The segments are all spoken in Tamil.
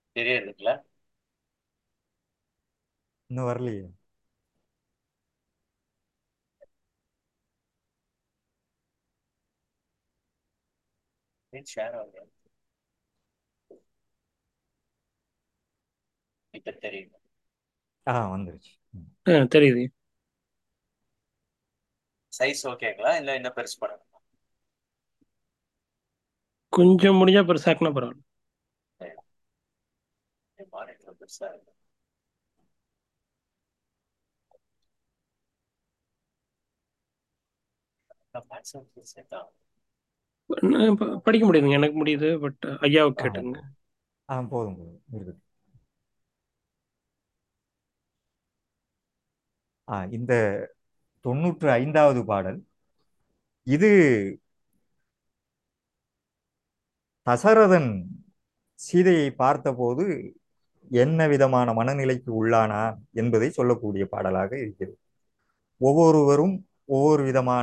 தெரியறதுங்களா இன்னும் வரலையே ஷேர் ஆகுது இப்ப தெரியும் ஆ வந்துருச்சு ம். ஆ தெரியுது சைஸ் ஓகேங்களா இல்ல என்ன பெருசு பண்ணணுமா கொஞ்சம் முடிஞ்சா பெருசாக்குனா பரவாயில்ல மானிட்டர் பெருசா இருக்கு வாட்ஸ்அப் செட் ஆகும் நான் ப- படிக்க முடியுதுங்க எனக்கு முடியுது பட் ஐயாவுக்கு ஆ கேட்டுங்க ஆ போதும் போதும் இருக்குது ஆ இந்த தொண்ணூற்று ஐந்தாவது பாடல் இது தசரதன் சீதையை பார்த்தபோது என்ன விதமான மனநிலைக்கு உள்ளானான் என்பதை சொல்லக்கூடிய பாடலாக இருக்கிறது ஒவ்வொருவரும் ஒவ்வொரு விதமான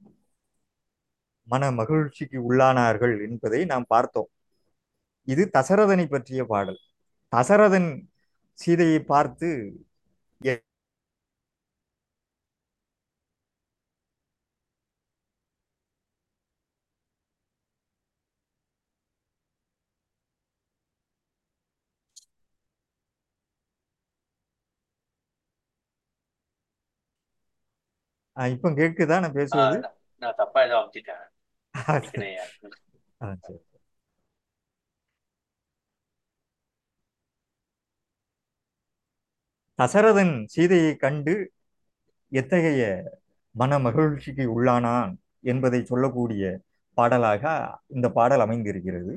மன மகிழ்ச்சிக்கு உள்ளானார்கள் என்பதை நாம் பார்த்தோம் இது தசரதனை பற்றிய பாடல் தசரதன் சீதையை பார்த்து எ- ஆ, இப்ப கேக்குதா நான் ஆ, பேசுவது நான் நான் தப்பா ஏதோ அமுத்திட்டேன் நினைக்கிறேன் ஆ, சரி தசரதன் சீதையை கண்டு எத்தகைய மன மகிழ்ச்சிக்கு உள்ளானான் என்பதை சொல்லக்கூடிய பாடலாக இந்த பாடல் அமைந்திருக்கிறது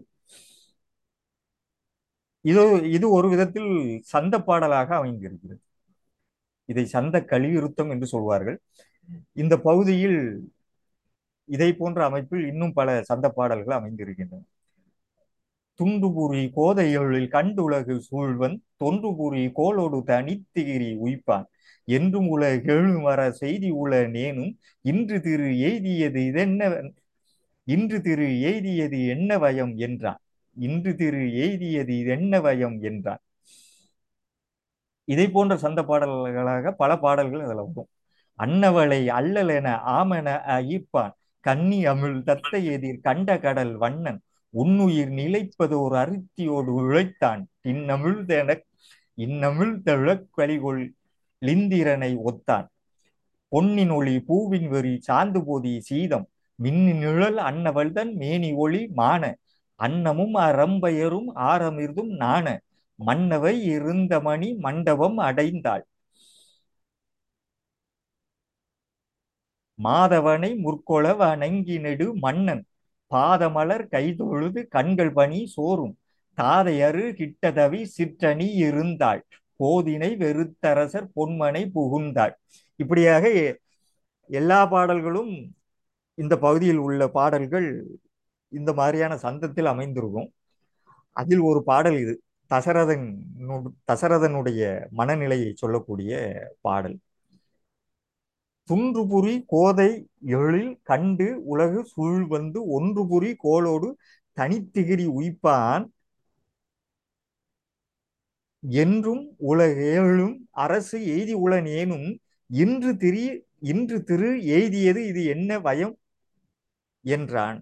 இது இது ஒரு விதத்தில் சந்த பாடலாக அமைந்திருக்கிறது இதை சந்த கலியுருத்தம் என்று சொல்வார்கள் இந்த பகுதியில் இதை போன்ற அமைப்பில் இன்னும் பல சந்த பாடல்கள் அமைந்திருக்கின்றன துண்டுபுரி கோதையொழில் கண்டுலகு சூழ்வன் தொன்றுபுரி கோலோடு தனித்திகிரி உய்ப்பான் என்றும் உல எழுமர செய்தி உல நேனும் இன்று திரு எய்தியது இதென்ன இன்று திரு எய்தியது என்ன வயம் என்றான் இன்று திரு எய்தியது இதென்ன வயம் என்றான் இதை போன்ற சந்த பாடல்களாக பல பாடல்கள் அதில் வரும் அன்னவளை அல்லலென ஆமென ஈர்ப்பான் கன்னி அமிழ் தத்த எதிர் கண்ட கடல் வண்ணன் உன்னுயிர் நிலைப்பதோர் அருத்தியோடு உழைத்தான் இன்னமிழ்தென இன்னமிழ்தழக் கலிகொள் லிந்திரனை ஒத்தான் பொன்னின் ஒளி பூவின் வெறி சாந்து போதி சீதம் மின்னின் நிழல் அன்னவள்தன் மேனி ஒளி மான அன்னமும் அறம்பெயரும் ஆரமிர்தும் நாண மன்னவை இருந்த மணி மண்டபம் அடைந்தாள் மாதவனை முற்கொள வணங்கி நெடு மன்னன் பாதமலர் கைதொழுது கண்கள் பனி சோறும் தாதையரு கிட்டதவி சிற்றணி இருந்தாள் போதினை வெறுத்தரசர் பொன்மனை புகுந்தாள் இப்படியாக எ- எல்லா பாடல்களும் இந்த பகுதியில் உள்ள பாடல்கள் இந்த மாதிரியான சந்தத்தில் அமைந்திருக்கும் அதில் ஒரு பாடல் இது தசரதன் தசரதனுடைய மனநிலையை சொல்லக்கூடிய பாடல் துன்றுபுரி கோதை எழில் கண்டு உலகு சூழ் வந்து ஒன்றுபுரி கோலோடு தனித்திகிரி உய்ப்பான் என்றும் உலகேழும் அரசு எய்தி உளனேனும் இன்று திரி இன்று திரு எய்தியது இது என்ன பயம் என்றான்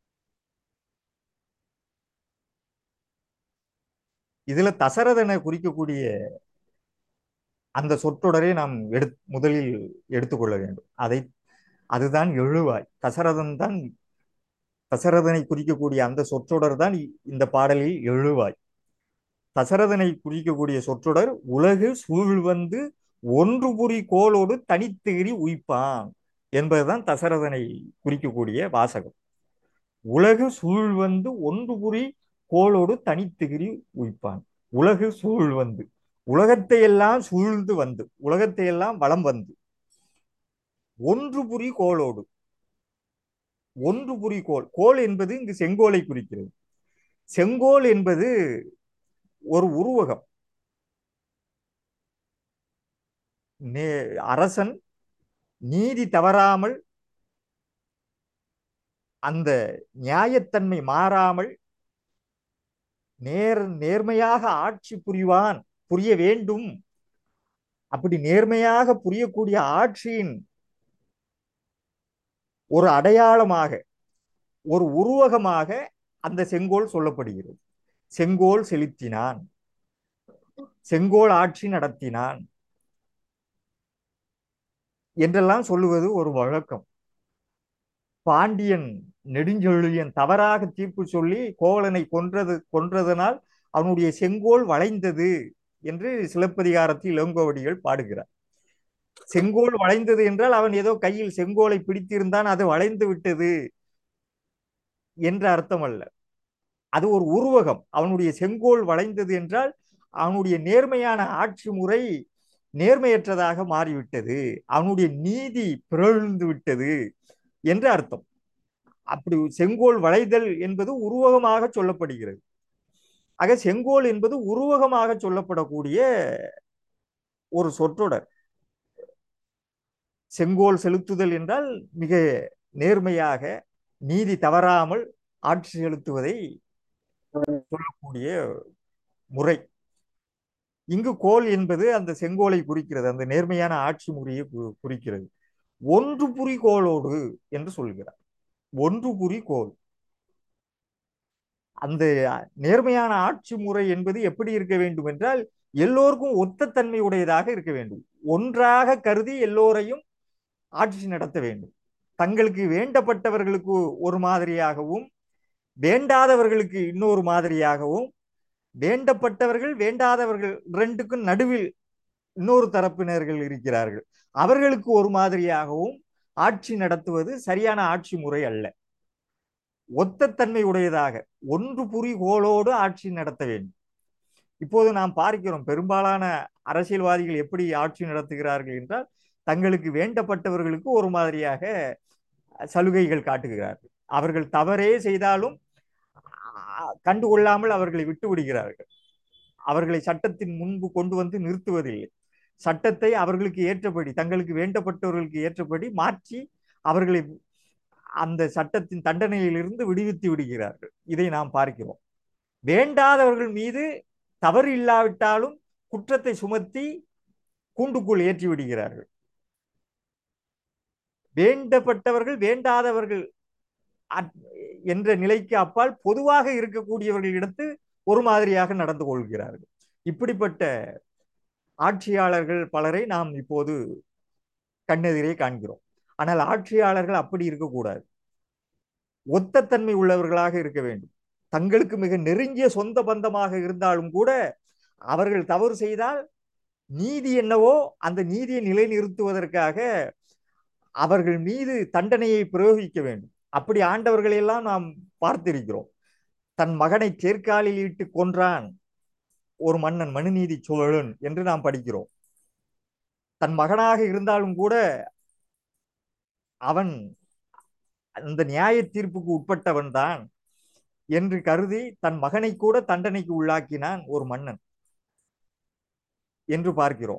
இதுல தசரதனை குறிக்கக்கூடிய அந்த சொற்றொடரை நாம் எடு முதலில் எடுத்துக்கொள்ள வேண்டும் அதை அதுதான் எழுவாய் தசரதன் தான் தசரதனை குறிக்கக்கூடிய அந்த சொற்றொடர் தான் இ- இந்த பாடலில் எழுவாய் தசரதனை குறிக்கக்கூடிய சொற்றொடர் உலகு சூழ்வந்து ஒன்று புரி கோலோடு தனித்திகிரி உய்ப்பான் என்பதுதான் தசரதனை குறிக்கக்கூடிய வாசகம் உலகு சூழ்வந்து ஒன்று புரி கோலோடு தனித்திகிரி உய்ப்பான் உலகு சூழ்வந்து உலகத்தை எல்லாம் சூழ்ந்து வந்து உலகத்தை எல்லாம் வலம் வந்து ஒன்று புரி கோலோடு ஒன்று புரி கோல் கோல் என்பது இங்கு செங்கோலை குறிக்கிறது செங்கோல் என்பது ஒரு உருவகம் நே- அரசன் நீதி தவறாமல் அந்த நியாயத்தன்மை மாறாமல் நேர் நேர்மையாக ஆட்சி புரிவான் புரிய வேண்டும் அப்படி நேர்மையாக புரியக்கூடிய ஆட்சியின் ஒரு அடையாளமாக ஒரு உருவகமாக அந்த செங்கோல் சொல்லப்படுகிறது செங்கோல் செலுத்தினான் செங்கோல் ஆட்சி நடத்தினான் என்றெல்லாம் சொல்லுவது ஒரு வழக்கம் பாண்டியன் நெடுஞ்செழியன் தவறாக தீர்ப்பு சொல்லி கோவலனை கொன்றது கொன்றதனால் அவனுடைய செங்கோல் வளைந்தது என்று சிலப்பதிகாரத்தில் இளங்கோவடிகள் பாடுகிறார் செங்கோல் வளைந்தது என்றால் அவன் ஏதோ கையில் செங்கோலை பிடித்திருந்தான் அது வளைந்து விட்டது என்ற அர்த்தம் அல்ல அது ஒரு உருவகம் அவனுடைய செங்கோல் வளைந்தது என்றால் அவனுடைய நேர்மையான ஆட்சி முறை நேர்மையற்றதாக மாறிவிட்டது அவனுடைய நீதி பிறழ்ந்து விட்டது என்று அர்த்தம் அப்படி செங்கோல் வளைதல் என்பது உருவகமாக சொல்லப்படுகிறது ஆக செங்கோல் என்பது உருவகமாக சொல்லப்படக்கூடிய ஒரு சொற்றொடர் செங்கோல் செலுத்துதல் என்றால் மிக நேர்மையாக நீதி தவறாமல் ஆட்சி செலுத்துவதை சொல்லக்கூடிய முறை இங்கு கோல் என்பது அந்த செங்கோலை குறிக்கிறது அந்த நேர்மையான ஆட்சி முறையை குறிக்கிறது ஒன்று புரி கோலோடு என்று சொல்கிறார் ஒன்று புரி கோல் அந்த நேர்மையான ஆட்சி முறை என்பது எப்படி இருக்க வேண்டும் என்றால் எல்லோருக்கும் ஒத்த தன்மை உடையதாக இருக்க வேண்டும் ஒன்றாக கருதி எல்லோரையும் ஆட்சி நடத்த வேண்டும் தங்களுக்கு வேண்டப்பட்டவர்களுக்கு ஒரு மாதிரியாகவும் வேண்டாதவர்களுக்கு இன்னொரு மாதிரியாகவும் வேண்டப்பட்டவர்கள் வேண்டாதவர்கள் ரெண்டுக்கும் நடுவில் இன்னொரு தரப்பினர்கள் இருக்கிறார்கள் அவர்களுக்கு ஒரு மாதிரியாகவும் ஆட்சி நடத்துவது சரியான ஆட்சி முறை அல்ல ஒத்த தன்மை உடையதாக ஒன்று புரிகோளோடு ஆட்சி நடத்த வேண்டும் இப்போது நாம் பார்க்கிறோம் பெரும்பாலான அரசியல்வாதிகள் எப்படி ஆட்சி நடத்துகிறார்கள் என்றால் தங்களுக்கு வேண்டப்பட்டவர்களுக்கு ஒரு மாதிரியாக சலுகைகள் காட்டுகிறார்கள் அவர்கள் தவறே செய்தாலும் கண்டுகொள்ளாமல் அவர்களை விட்டு விடுகிறார்கள் அவர்களை சட்டத்தின் முன்பு கொண்டு வந்து நிறுத்துவதில்லை சட்டத்தை அவர்களுக்கு ஏற்றபடி தங்களுக்கு வேண்டப்பட்டவர்களுக்கு ஏற்றபடி மாற்றி அவர்களை அந்த சட்டத்தின் தண்டனையிலிருந்து விடுவித்து விடுகிறார்கள் இதை நாம் பார்க்கிறோம் வேண்டாதவர்கள் மீது தவறு இல்லாவிட்டாலும் குற்றத்தை சுமத்தி கூண்டுக்குள் ஏற்றி விடுகிறார்கள் வேண்டப்பட்டவர்கள் வேண்டாதவர்கள் என்ற நிலைக்கு அப்பால் பொதுவாக இருக்கக்கூடியவர்களிடத்து ஒரு மாதிரியாக நடந்து கொள்கிறார்கள் இப்படிப்பட்ட ஆட்சியாளர்கள் பலரை நாம் இப்போது கண்ணெதிரே காண்கிறோம் ஆனால் ஆட்சியாளர்கள் அப்படி இருக்கக்கூடாது ஒத்தத்தன்மை உள்ளவர்களாக இருக்க வேண்டும் தங்களுக்கு மிக நெருங்கிய சொந்த பந்தமாக இருந்தாலும் கூட அவர்கள் தவறு செய்தால் நீதி என்னவோ அந்த நீதியை நிலைநிறுத்துவதற்காக அவர்கள் மீது தண்டனையை பிரயோகிக்க வேண்டும் அப்படி ஆண்டவர்களை எல்லாம் நாம் பார்த்திருக்கிறோம் தன் மகனை சேர்க்காலில் இட்டு கொன்றான் ஒரு மன்னன் மனுநீதி சோழன் என்று நாம் படிக்கிறோம் தன் மகனாக இருந்தாலும் கூட அவன் அந்த நியாய தீர்ப்புக்கு உட்பட்டவன் தான் என்று கருதி தன் மகனை கூட தண்டனைக்கு உள்ளாக்கினான் ஒரு மன்னன் என்று பார்க்கிறோம்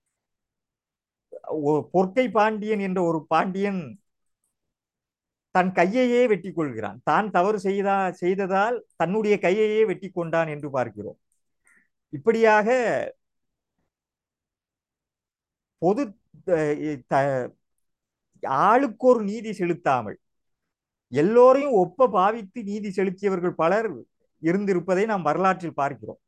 பொற்கை பாண்டியன் என்ற ஒரு பாண்டியன் தன் கையையே வெட்டி கொள்கிறான் தான் தவறு செய்தா செய்ததால் தன்னுடைய கையையே வெட்டி கொண்டான் என்று பார்க்கிறோம் இப்படியாக பொது ஆளுக்கு ஒரு நீதி செலுத்தாமல் எல்லோரையும் ஒப்ப பாவித்து நீதி செலுத்தியவர்கள் பலர் இருந்திருப்பதை நாம் வரலாற்றில் பார்க்கிறோம்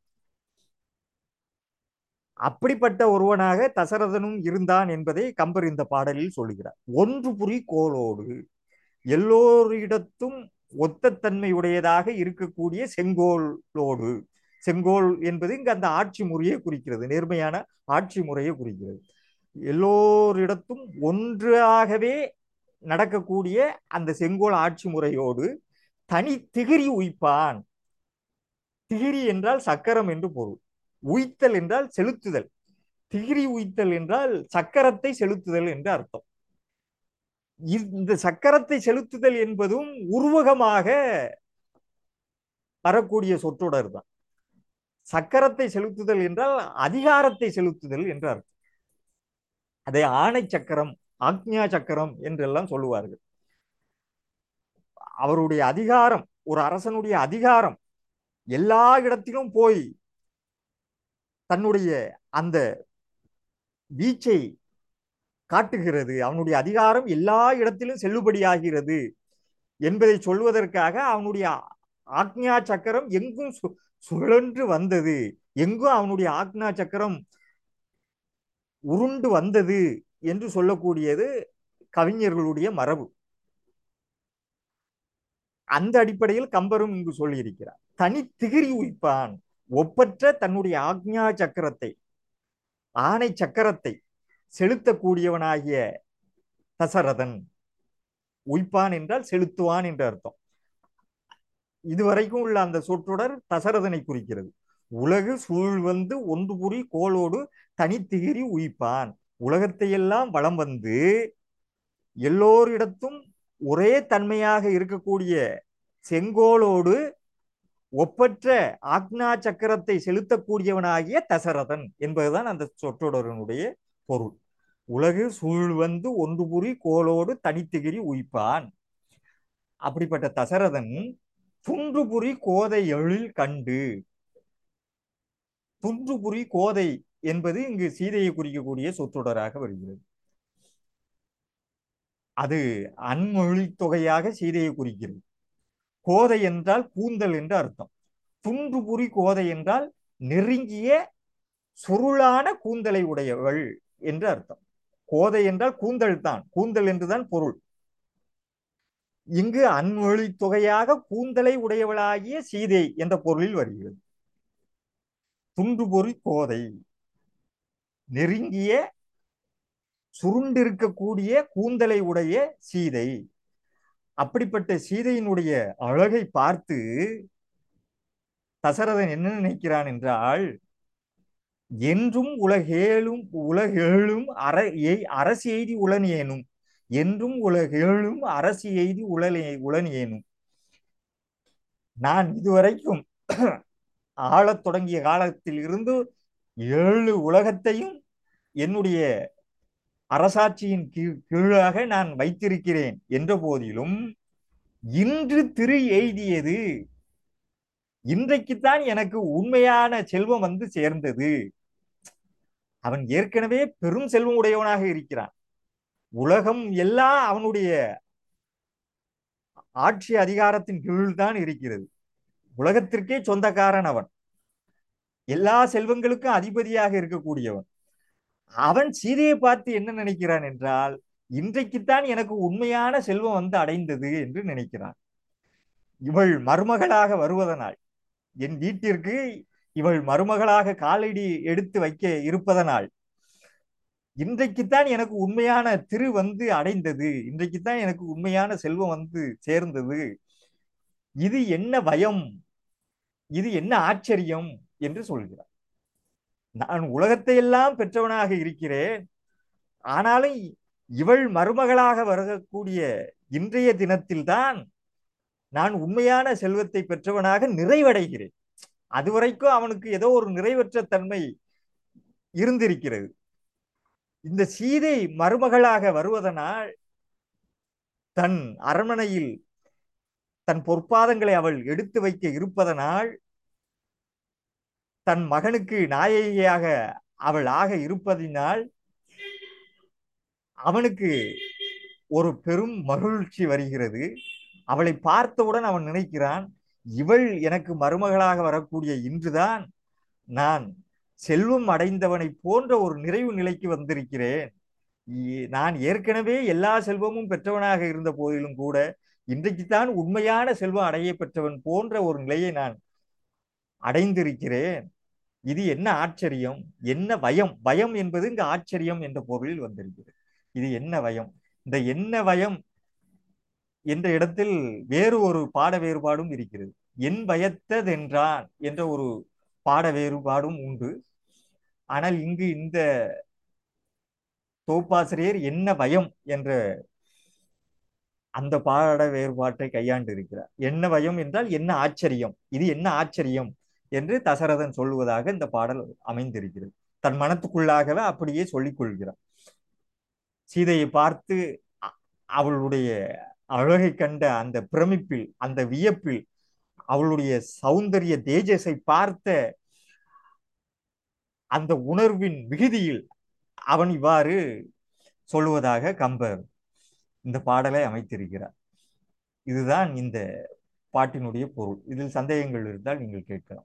அப்படிப்பட்ட ஒருவனாக தசரதனும் இருந்தான் என்பதை கம்பர் இந்த பாடலில் சொல்லுகிறார் ஒன்று புரி கோலோடு எல்லோரிடத்தும் ஒத்த தன்மையுடையதாக இருக்கக்கூடிய செங்கோலோடு செங்கோல் என்பது இங்கு அந்த ஆட்சி முறையை குறிக்கிறது நேர்மையான ஆட்சி முறையை குறிக்கிறது எல்லோரிடத்தும் ஒன்றாகவே நடக்கக்கூடிய அந்த செங்கோல் ஆட்சி முறையோடு தனி திகிரி உய்ப்பான் திகிரி என்றால் சக்கரம் என்று பொருள் உய்த்தல் என்றால் செலுத்துதல் திகிரி உய்த்தல் என்றால் சக்கரத்தை செலுத்துதல் என்று அர்த்தம் இந்த சக்கரத்தை செலுத்துதல் என்பதும் உருவகமாக வரக்கூடிய சொற்றொடர் தான் சக்கரத்தை செலுத்துதல் என்றால் அதிகாரத்தை செலுத்துதல் என்று அர்த்தம் அதை ஆணை சக்கரம் ஆக்ஞா சக்கரம் என்றெல்லாம் சொல்லுவார்கள் அவருடைய அதிகாரம் ஒரு அரசனுடைய அதிகாரம் எல்லா இடத்திலும் போய் தன்னுடைய அந்த வீச்சை காட்டுகிறது அவனுடைய அதிகாரம் எல்லா இடத்திலும் செல்லுபடியாகிறது என்பதை சொல்வதற்காக அவனுடைய ஆக்ஞா சக்கரம் எங்கும் சு- சுழன்று வந்தது எங்கும் அவனுடைய ஆக்ஞா சக்கரம் உருண்டு வந்தது என்று சொல்லக்கூடியது கவிஞர்களுடைய மரபு அந்த அடிப்படையில் கம்பரும் இங்கு சொல்லியிருக்கிறார் தனி திகிரி உய்ப்பான் ஒப்பற்ற தன்னுடைய ஆக்ஞா சக்கரத்தை ஆணை சக்கரத்தை செலுத்தக்கூடியவனாகிய தசரதன் உய்ப்பான் என்றால் செலுத்துவான் என்று அர்த்தம் இதுவரைக்கும் உள்ள அந்த சொற்றொடர் தசரதனை குறிக்கிறது உலகு சூழ்வந்து ஒன்று புரி கோளோடு தனித்திகிரி உய்ப்பான் உலகத்தையெல்லாம் வலம் வந்து எல்லோரிடத்தும் ஒரே தன்மையாக இருக்கக்கூடிய செங்கோலோடு ஒப்பற்ற ஆக்ஞா சக்கரத்தை செலுத்தக்கூடியவனாகிய தசரதன் என்பதுதான் அந்த சொற்றொடரனுடைய பொருள் உலகு சூழ்வந்து ஒன்று புரி கோலோடு தனித்திகிரி உய்ப்பான் அப்படிப்பட்ட தசரதன் துன்றுபுரி கோதை எழில் கண்டு துன்றுபுரி கோதை என்பது இங்கு சீதையை குறிக்கக்கூடிய சொற்றொடராக வருகிறது அது அன்மொழி தொகையாக சீதையை குறிக்கிறது கோதை என்றால் கூந்தல் என்று அர்த்தம் துன்றுபுரி கோதை என்றால் நெருங்கிய சுருளான கூந்தலை உடையவள் என்று அர்த்தம் கோதை என்றால் கூந்தல் தான் கூந்தல் என்றுதான் பொருள் இங்கு அன்மொழி தொகையாக கூந்தலை உடையவளாகிய சீதை என்ற பொருளில் வருகிறது துன்றுபொறி கோதை நெருங்கிய சுருண்டிருக்கக்கூடிய கூந்தலை உடைய சீதை அப்படிப்பட்ட சீதையினுடைய அழகை பார்த்து தசரதன் என்ன நினைக்கிறான் என்றால் என்றும் உலகேழும் உலகேழும் அற எய்- அரசு எய்தி உளனேனும் என்றும் உலகேழும் அரசு எய்தி உளனே உளனேனும் நான் இதுவரைக்கும் ஆளத் தொடங்கிய காலத்தில் இருந்து ஏழு உலகத்தையும் என்னுடைய அரசாட்சியின் கீழ் கீழாக நான் வைத்திருக்கிறேன் என்ற போதிலும் இன்று திரு எய்தியது இன்றைக்குத்தான் எனக்கு உண்மையான செல்வம் வந்து சேர்ந்தது அவன் ஏற்கனவே பெரும் செல்வம் உடையவனாக இருக்கிறான் உலகம் எல்லாம் அவனுடைய ஆட்சி அதிகாரத்தின் கீழ்தான் இருக்கிறது உலகத்திற்கே சொந்தக்காரன் அவன் எல்லா செல்வங்களுக்கும் அதிபதியாக இருக்கக்கூடியவன் அவன் சீதையை பார்த்து என்ன நினைக்கிறான் என்றால் இன்றைக்குத்தான் எனக்கு உண்மையான செல்வம் வந்து அடைந்தது என்று நினைக்கிறான் இவள் மருமகளாக வருவதனால் என் வீட்டிற்கு இவள் மருமகளாக காலடி எடுத்து வைக்க இருப்பதனால் இன்றைக்குத்தான் எனக்கு உண்மையான திரு வந்து அடைந்தது இன்றைக்குத்தான் எனக்கு உண்மையான செல்வம் வந்து சேர்ந்தது இது என்ன பயம் இது என்ன ஆச்சரியம் என்று சொல்கிறார் நான் உலகத்தை எல்லாம் பெற்றவனாக இருக்கிறேன் ஆனாலும் இவள் மருமகளாக வரக்கூடிய இன்றைய தினத்தில்தான் நான் உண்மையான செல்வத்தை பெற்றவனாக நிறைவடைகிறேன் அதுவரைக்கும் அவனுக்கு ஏதோ ஒரு நிறைவற்ற தன்மை இருந்திருக்கிறது இந்த சீதை மருமகளாக வருவதனால் தன் அரண்மனையில் தன் பொற்பாதங்களை அவள் எடுத்து வைக்க இருப்பதனால் தன் மகனுக்கு நாயகியாக அவள் ஆக இருப்பதினால் அவனுக்கு ஒரு பெரும் மகிழ்ச்சி வருகிறது அவளை பார்த்தவுடன் அவன் நினைக்கிறான் இவள் எனக்கு மருமகளாக வரக்கூடிய இன்றுதான் நான் செல்வம் அடைந்தவனை போன்ற ஒரு நிறைவு நிலைக்கு வந்திருக்கிறேன் இ- நான் ஏற்கனவே எல்லா செல்வமும் பெற்றவனாக இருந்த போதிலும் கூட இன்றைக்குத்தான் உண்மையான செல்வம் அடைய பெற்றவன் போன்ற ஒரு நிலையை நான் அடைந்திருக்கிறேன் இது என்ன ஆச்சரியம் என்ன பயம் பயம் என்பது இங்கு ஆச்சரியம் என்ற பொருளில் வந்திருக்கிறது இது என்ன பயம் இந்த என்ன பயம் என்ற இடத்தில் வேறு ஒரு பாட வேறுபாடும் இருக்கிறது என் பயத்ததென்றான் என்ற ஒரு பாட வேறுபாடும் உண்டு ஆனால் இங்கு இந்த தொகுப்பாசிரியர் என்ன பயம் என்ற அந்த பாட வேறுபாட்டை கையாண்டு இருக்கிறார் என்ன பயம் என்றால் என்ன ஆச்சரியம் இது என்ன ஆச்சரியம் என்று தசரதன் சொல்லுவதாக இந்த பாடல் அமைந்திருக்கிறது தன் மனத்துக்குள்ளாகவே அப்படியே சொல்லிக் கொள்கிறார் சீதையை பார்த்து அ- அவளுடைய அழகை கண்ட அந்த பிரமிப்பில் அந்த வியப்பில் அவளுடைய சௌந்தரிய தேஜஸை பார்த்த அந்த உணர்வின் விகுதியில் அவன் இவ்வாறு சொல்லுவதாக கம்பர் இந்த பாடலை அமைத்திருக்கிறார் இதுதான் இந்த பாட்டினுடைய பொருள் இதில் சந்தேகங்கள் இருந்தால் நீங்கள் கேட்கலாம்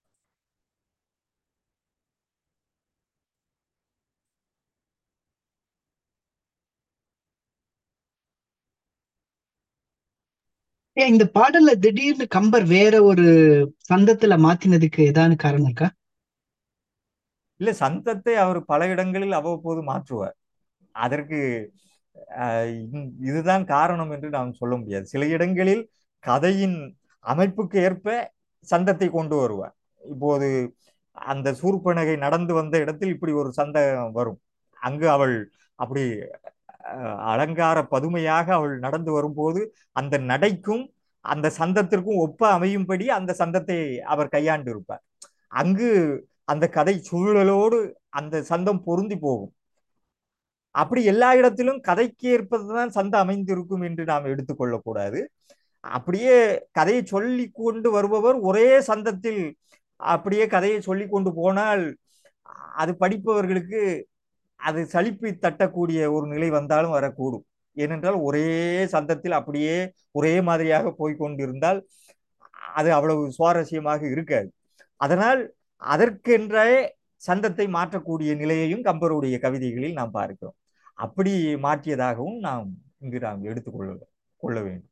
ஏன் இந்த பாடல்ல திடீர்னு கம்பர் வேற ஒரு சந்தத்துல மாத்தினதுக்கு ஏதாவது காரணம் இருக்கா இல்ல சந்தத்தை அவர் பல இடங்களில் அவ்வப்போது மாற்றுவார் அதற்கு ஆஹ், இந்- இதுதான் காரணம் என்று நாம் சொல்ல முடியாது சில இடங்களில் கதையின் அமைப்புக்கு ஏற்ப சந்தத்தை கொண்டு வருவார் இப்போது அந்த சூர்பனகை நடந்து வந்த இடத்தில் இப்படி ஒரு சந்தம் வரும் அங்கு அவள் அப்படி அஹ், அலங்கார பதுமையாக அவள் நடந்து வரும்போது அந்த நடைக்கும் அந்த சந்தத்திற்கும் ஒப்ப அமையும்படி அந்த சந்தத்தை அவர் கையாண்டு இருப்பார் அங்கு அந்த கதை சூழலோடு அந்த சந்தம் பொருந்தி போகும் அப்படி எல்லா இடத்திலும் கதைக்கு ஏற்பதுதான் சந்தம் அமைந்திருக்கும் என்று நாம் எடுத்துக்கொள்ளக்கூடாது அப்படியே கதையை சொல்லி கொண்டு வருபவர் ஒரே சந்தத்தில் அப்படியே கதையை சொல்லி கொண்டு போனால் அது படிப்பவர்களுக்கு அது சலிப்பை தட்டக்கூடிய ஒரு நிலை வந்தாலும் வரக்கூடும் ஏனென்றால் ஒரே சந்தத்தில் அப்படியே ஒரே மாதிரியாக போய் கொண்டிருந்தால் அது அவ்வளவு சுவாரஸ்யமாக இருக்காது அதனால் அதற்கென்றே சந்தத்தை மாற்றக்கூடிய நிலையையும் கம்பருடைய கவிதைகளில் நாம் பார்க்கிறோம் அப்படி மாற்றியதாகவும் நாம் இங்கு நாம் எடுத்துக்கொள்ள கொள்ள வேண்டும்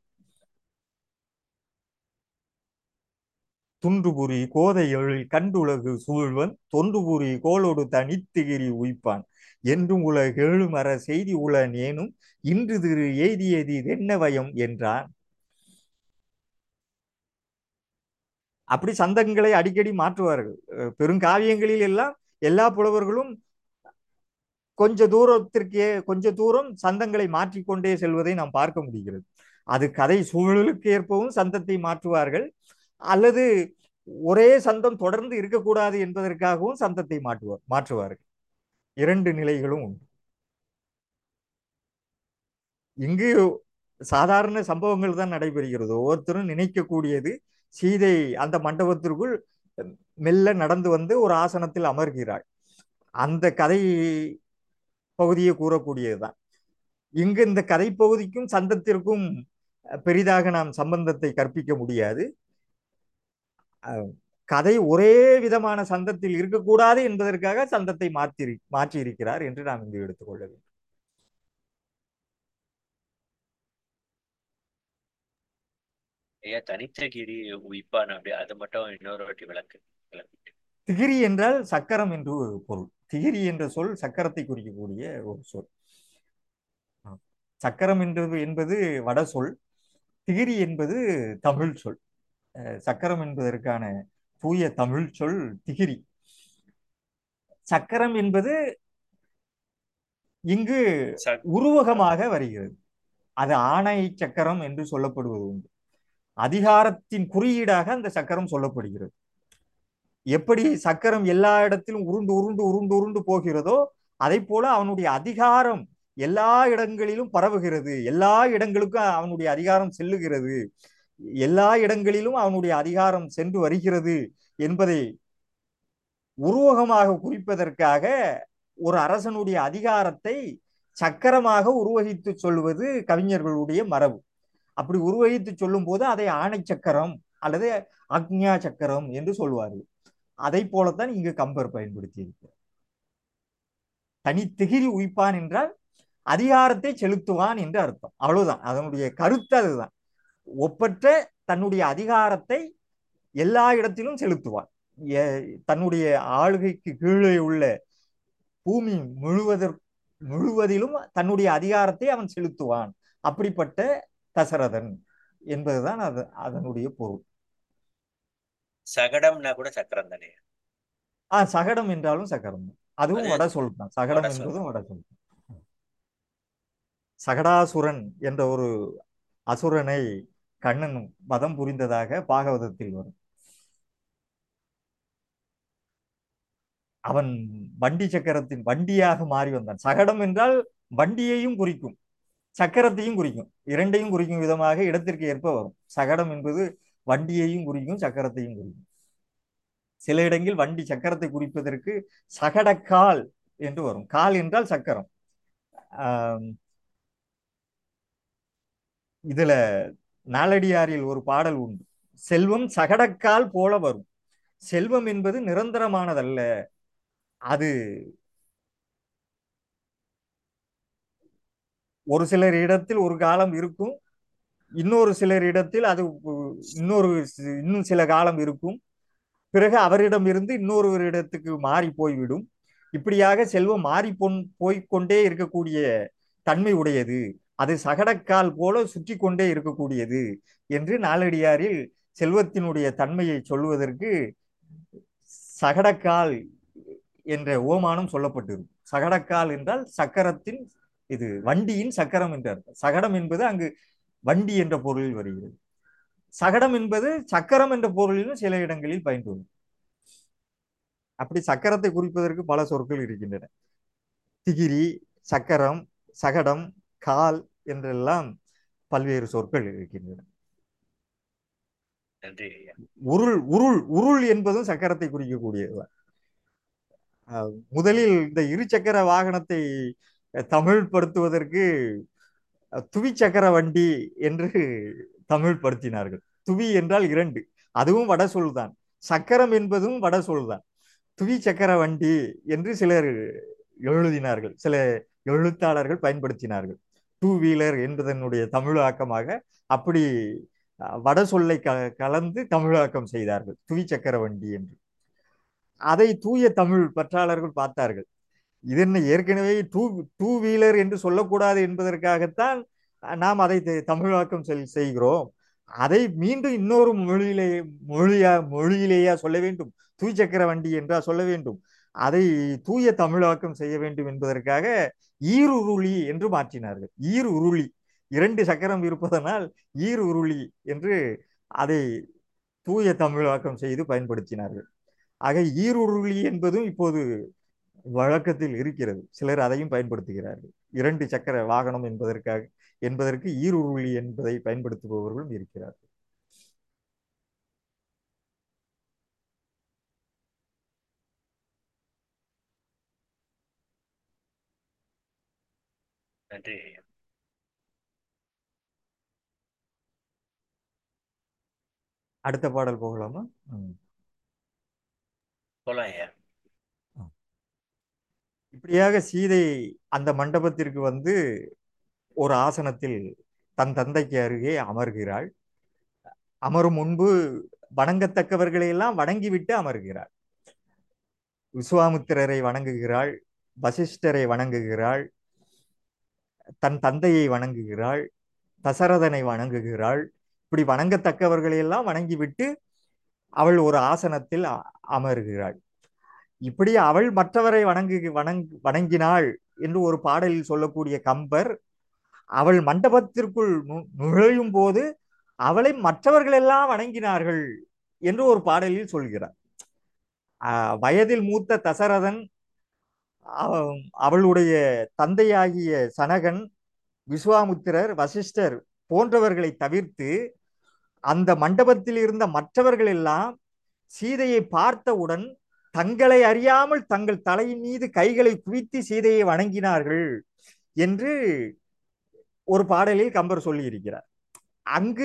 துன்றுபுரி கோதை எழில் கண்டுலகு சூழ்வன் தொன்றுபுரி கோலோடு தனித்துகிரி உய்ப்பான் என்றும் உலகெழு மர செய்தி உளன் ஏனும் இன்று திரு எய்தியதி தென்னவயம் என்றான் அப்படி சந்தங்களை அடிக்கடி மாற்றுவார்கள் அஹ் பெருங்காவியங்களில் எல்லாம் எல்லா புலவர்களும் கொஞ்ச தூரத்திற்கே கொஞ்ச தூரம் சந்தங்களை மாற்றிக்கொண்டே செல்வதை நாம் பார்க்க முடிகிறது அது கதை சூழலுக்கு ஏற்பவும் சந்தத்தை மாற்றுவார்கள் அல்லது ஒரே சந்தம் தொடர்ந்து இருக்கக்கூடாது என்பதற்காகவும் சந்தத்தை மாற்றுவார் மாற்றுவார்கள் இரண்டு நிலைகளும் உண்டு இங்கு சாதாரண சம்பவங்கள் தான் நடைபெறுகிறது ஒவ்வொருத்தரும் நினைக்கக்கூடியது சீதை அந்த மண்டபத்திற்குள் மெல்ல நடந்து வந்து ஒரு ஆசனத்தில் அமர்கிறாள் அந்த கதை பகுதியை கூறக்கூடியதுதான் இங்கு இந்த கதை பகுதிக்கும் சந்தத்திற்கும் பெரிதாக நாம் சம்பந்தத்தை கற்பிக்க முடியாது அஹ், கதை ஒரே விதமான சந்தத்தில் இருக்கக்கூடாது என்பதற்காக சந்தத்தை மாற்றி மாற்றி இருக்கிறார் என்று நாம் இங்கு எடுத்துக்கொள்ள வேண்டும் ஐயா தனித்தகிரி உயிப்பான் அப்படி அது மட்டும் இன்னொரு வாட்டி விளக்கு விளக்கிட்டு திகிரி என்றால் சக்கரம் என்று ஒரு பொருள் திகிரி என்ற சொல் சக்கரத்தை குறிக்கக்கூடிய ஒரு சொல் ஆம். சக்கரம் என்பது என்பது வட சொல் திகிரி என்பது தமிழ் சொல் அஹ், சக்கரம் என்பதற்கான தூய தமிழ் சொல் திகிரி சக்கரம் என்பது இங்கு சக்- உருவகமாக வருகிறது அது ஆணை சக்கரம் என்று சொல்லப்படுவது உண்டு அதிகாரத்தின் குறியீடாக அந்த சக்கரம் சொல்லப்படுகிறது எப்படி சக்கரம் எல்லா இடத்திலும் உருண்டு உருண்டு உருண்டு உருண்டு போகிறதோ அதை போல அவனுடைய அதிகாரம் எல்லா இடங்களிலும் பரவுகிறது எல்லா இடங்களுக்கும் அவனுடைய அதிகாரம் செல்லுகிறது எல்லா இடங்களிலும் அவனுடைய அதிகாரம் சென்று வருகிறது என்பதை உருவகமாக குறிப்பதற்காக ஒரு அரசனுடைய அதிகாரத்தை சக்கரமாக உருவகித்து சொல்வது கவிஞர்களுடைய மரபு அப்படி உருவகித்து சொல்லும் போது அதை ஆணை சக்கரம் அல்லது அக்ஞா சக்கரம் என்று சொல்வார்கள் அதை போலத்தான் இங்கு கம்பர் பயன்படுத்தி இருக்கிறார் தனித்திகிரி உய்ப்பான் என்றால் அதிகாரத்தை செலுத்துவான் என்று அர்த்தம் அவ்வளவுதான் அதனுடைய கருத்து அதுதான் ஒப்பற்ற தன்னுடைய அதிகாரத்தை எல்லா இடத்திலும் செலுத்துவான் எ- தன்னுடைய ஆளுகைக்கு கீழே உள்ள பூமி முழுவதற் முழுவதிலும் தன்னுடைய அதிகாரத்தை அவன் செலுத்துவான் அப்படிப்பட்ட தசரதன் என்பதுதான் அது அதனுடைய பொருள் சகடம்னா கூட சக்கரம் தானே ஆ சகடம் என்றாலும் சக்கரம் தான். அதுவும் அது வட சொல் தான் சகடம் வட சொல். என்பதும் வட சொல் தான். சகடாசுரன் என்ற ஒரு அசுரனை கண்ணன் வதம் புரிந்ததாக பாகவதத்தில் வரும் அவன் வண்டி சக்கரத்தின் வண்டியாக மாறி வந்தான் சகடம் என்றால் வண்டியையும் குறிக்கும் சக்கரத்தையும் குறிக்கும் இரண்டையும் குறிக்கும் விதமாக இடத்திற்கு ஏற்ப வரும் சகடம் என்பது வண்டியையும் குறிக்கும் சக்கரத்தையும் குறிக்கும் சில இடங்களில் வண்டி சக்கரத்தை குறிப்பதற்கு சகடக்கால் என்று வரும் கால் என்றால் சக்கரம் ஆம், இதுல நாலடியாரில் ஒரு பாடல் உண்டு செல்வம் சகடக்கால் போல வரும் செல்வம் என்பது நிரந்தரமானதல்ல அது ஒரு சிலர் இடத்தில் ஒரு காலம் இருக்கும் இன்னொரு சிலர் இடத்தில் அது உ- இன்னொரு சி- இன்னும் சில காலம் இருக்கும் பிறகு அவரிடம் இருந்து இன்னொருவரிடத்துக்கு மாறி போய்விடும் இப்படியாக செல்வம் மாறி பொன் போய்க்கொண்டே இருக்கக்கூடிய தன்மை உடையது அது சகடக்கால் போல சுற்றி கொண்டே இருக்கக்கூடியது என்று நாலடியாரில் செல்வத்தினுடைய தன்மையை சொல்வதற்கு சகடக்கால் என்ற ஓமானம் சொல்லப்பட்டிருக்கும் சகடக்கால் என்றால் சக்கரத்தின் இது வண்டியின் சக்கரம் என்று அர்த்தம் சகடம் என்பது அங்கு வண்டி என்ற பொருளில் வருகிறது சகடம் என்பது சக்கரம் என்ற பொருளிலும் சில இடங்களில் பயன்படும் அப்படி சக்கரத்தை குறிப்பதற்கு பல சொற்கள் இருக்கின்றன திகிரி சக்கரம் சகடம் கால் என்றெல்லாம் பல்வேறு சொற்கள் இருக்கின்றன நன்றி ஐயா உருள் உருள் உருள் என்பதும் சக்கரத்தை குறிக்கக்கூடியதுதான் அஹ் முதலில் இந்த இருசக்கர வாகனத்தை அஹ், தமிழ்படுத்துவதற்கு அஹ், துவிச்சக்கர வண்டி என்று தமிழ்படுத்தினார்கள் துவி என்றால் இரண்டு அதுவும் வட சொல்தான் சக்கரம் என்பதும் வட சொல்தான் துவி சக்கர வண்டி என்று சிலர் எழுதினார்கள் சில எழுத்தாளர்கள் பயன்படுத்தினார்கள் டூ வீலர் என்பதனுடைய தமிழாக்கமாக அப்படி அஹ், வட சொல்லை க கலந்து தமிழாக்கம் செய்தார்கள் துவி சக்கர வண்டி என்று அதை தூய தமிழ் பற்றாளர்கள் பார்த்தார்கள் இது என்ன ஏற்கனவே டூ டூ வீலர் என்று சொல்லக்கூடாது என்பதற்காகத்தான் அஹ், நாம் அதை தெ- தமிழாக்கம் செல் செய்கிறோம் அதை மீண்டும் இன்னொரு மொழியிலே மொழியா மொழியிலேயா சொல்ல வேண்டும் தூய் சக்கர வண்டி என்றா சொல்ல வேண்டும் அதை தூய தமிழாக்கம் செய்ய வேண்டும் என்பதற்காக ஈருருளி என்று மாற்றினார்கள் ஈர் உருளி இரண்டு சக்கரம் இருப்பதனால் ஈர் உருளி என்று அதை தூய தமிழாக்கம் செய்து பயன்படுத்தினார்கள் ஆக ஈருருளி என்பதும் இப்போது வழக்கத்தில் இருக்கிறது சிலர் அதையும் பயன்படுத்துகிறார்கள் இரண்டு சக்கர வாகனம் என்பதற்காக என்பதற்கு ஈருருளி என்பதை பயன்படுத்துபவர்களும் இருக்கிறார்கள் நன்றி ஐயா அடுத்த பாடல் போகலாமா ம். போலாம் ஐயா இப்படியாக சீதை அந்த மண்டபத்திற்கு வந்து ஒரு ஆசனத்தில் தன் தந்தைக்கு அருகே அமர்கிறாள் அமரும் முன்பு வணங்கத்தக்கவர்களை எல்லாம் வணங்கிவிட்டு அமர்கிறாள் விஸ்வாமித்திரரை வணங்குகிறாள் வசிஷ்டரை வணங்குகிறாள் தன் தந்தையை வணங்குகிறாள் தசரதனை வணங்குகிறாள் இப்படி வணங்கத்தக்கவர்களை எல்லாம் வணங்கிவிட்டு அவள் ஒரு ஆசனத்தில் அ- அமர்கிறாள் இப்படி அவள் மற்றவரை வணங்கு வணங் வணங்கினாள் என்று ஒரு பாடலில் சொல்லக்கூடிய கம்பர் அவள் மண்டபத்திற்குள் நு- நுழையும் போது அவளை மற்றவர்கள் எல்லாம் வணங்கினார்கள் என்று ஒரு பாடலில் சொல்கிறார் ஆஹ் வயதில் மூத்த தசரதன் அவ- அவளுடைய தந்தையாகிய சனகன் விஸ்வாமுத்திரர் வசிஷ்டர் போன்றவர்களை தவிர்த்து அந்த மண்டபத்தில் இருந்த மற்றவர்கள் எல்லாம் சீதையை பார்த்தவுடன் தங்களை அறியாமல் தங்கள் தலையின் மீது கைகளை குவித்து சீதையை வணங்கினார்கள் என்று ஒரு பாடலில் கம்பர் சொல்லியிருக்கிறார் அங்கு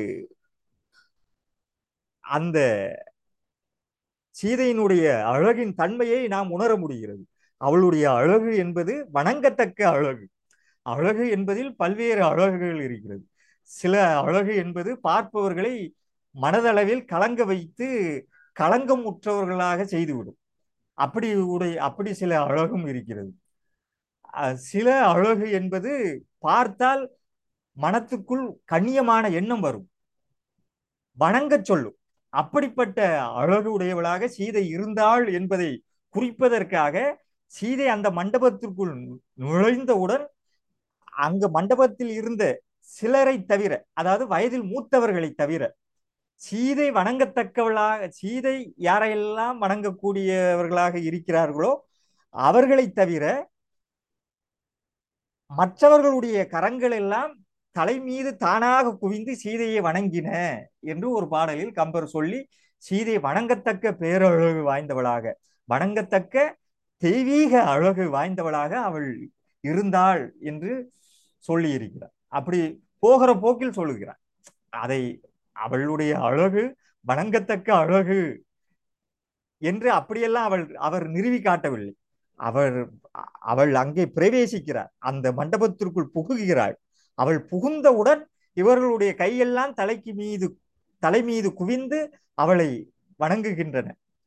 அந்த சீதையினுடைய அழகின் தன்மையை நாம் உணர முடிகிறது அவளுடைய அழகு என்பது வணங்கத்தக்க அழகு அழகு என்பதில் பல்வேறு அழகுகள் இருக்கிறது சில அழகு என்பது பார்ப்பவர்களை மனதளவில் கலங்க வைத்து களங்கம் உற்றவர்களாக செய்துவிடும் அப்படி உடைய அப்படி சில அழகும் இருக்கிறது அஹ் சில அழகு என்பது பார்த்தால் மனத்துக்குள் கண்ணியமான எண்ணம் வரும் வணங்கச் சொல்லும் அப்படிப்பட்ட அழகு உடையவளாக சீதை இருந்தாள் என்பதை குறிப்பதற்காக சீதை அந்த மண்டபத்திற்குள் நுழைந்தவுடன் அங்க மண்டபத்தில் இருந்த சிலரை தவிர அதாவது வயதில் மூத்தவர்களை தவிர சீதை வணங்கத்தக்கவளாக சீதை யாரையெல்லாம் வணங்கக்கூடியவர்களாக இருக்கிறார்களோ அவர்களை தவிர மற்றவர்களுடைய கரங்கள் எல்லாம் தலை மீது தானாக குவிந்து சீதையை வணங்கின என்று ஒரு பாடலில் கம்பர் சொல்லி சீதை வணங்கத்தக்க பேரழகு வாய்ந்தவளாக வணங்கத்தக்க தெய்வீக அழகு வாய்ந்தவளாக அவள் இருந்தாள் என்று சொல்லி இருக்கிறார் அப்படி போகிற போக்கில் சொல்லுகிறார் அதை அவளுடைய அழகு வணங்கத்தக்க அழகு என்று அப்படியெல்லாம் அவள் அவர் நிறுவி காட்டவில்லை அவர் அவள் அங்கே பிரவேசிக்கிறார் அந்த மண்டபத்திற்குள் புகுகிறாள் அவள் புகுந்தவுடன் இவர்களுடைய கையெல்லாம் தலைக்கு மீது தலை மீது குவிந்து அவளை வணங்குகின்றன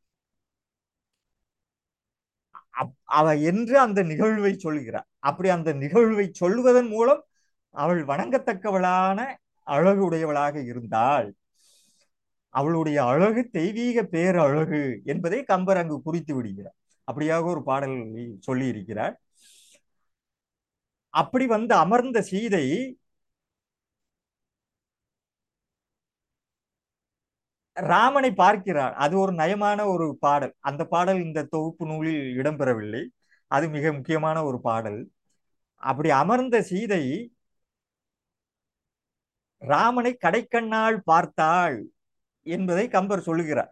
அப்- அவ என்று அந்த நிகழ்வை சொல்கிறார் அப்படி அந்த நிகழ்வை சொல்வதன் மூலம் அவள் வணங்கத்தக்கவளான அழகு உடையவளாக இருந்தாள் அவளுடைய அழகு தெய்வீக பேரழகு என்பதை கம்பர் அங்கு குறித்து விடுகிறார் அப்படியாக ஒரு பாடல் சொல்லி இருக்கிறார் அப்படி வந்து அமர்ந்த சீதை ராமனை பார்க்கிறார் அது ஒரு நயமான ஒரு பாடல் அந்த பாடல் இந்த தொகுப்பு நூலில் இடம்பெறவில்லை அது மிக முக்கியமான ஒரு பாடல் அப்படி அமர்ந்த சீதை ராமனை கடைக்கண்ணால் பார்த்தாள் என்பதை கம்பர் சொல்லுகிறார்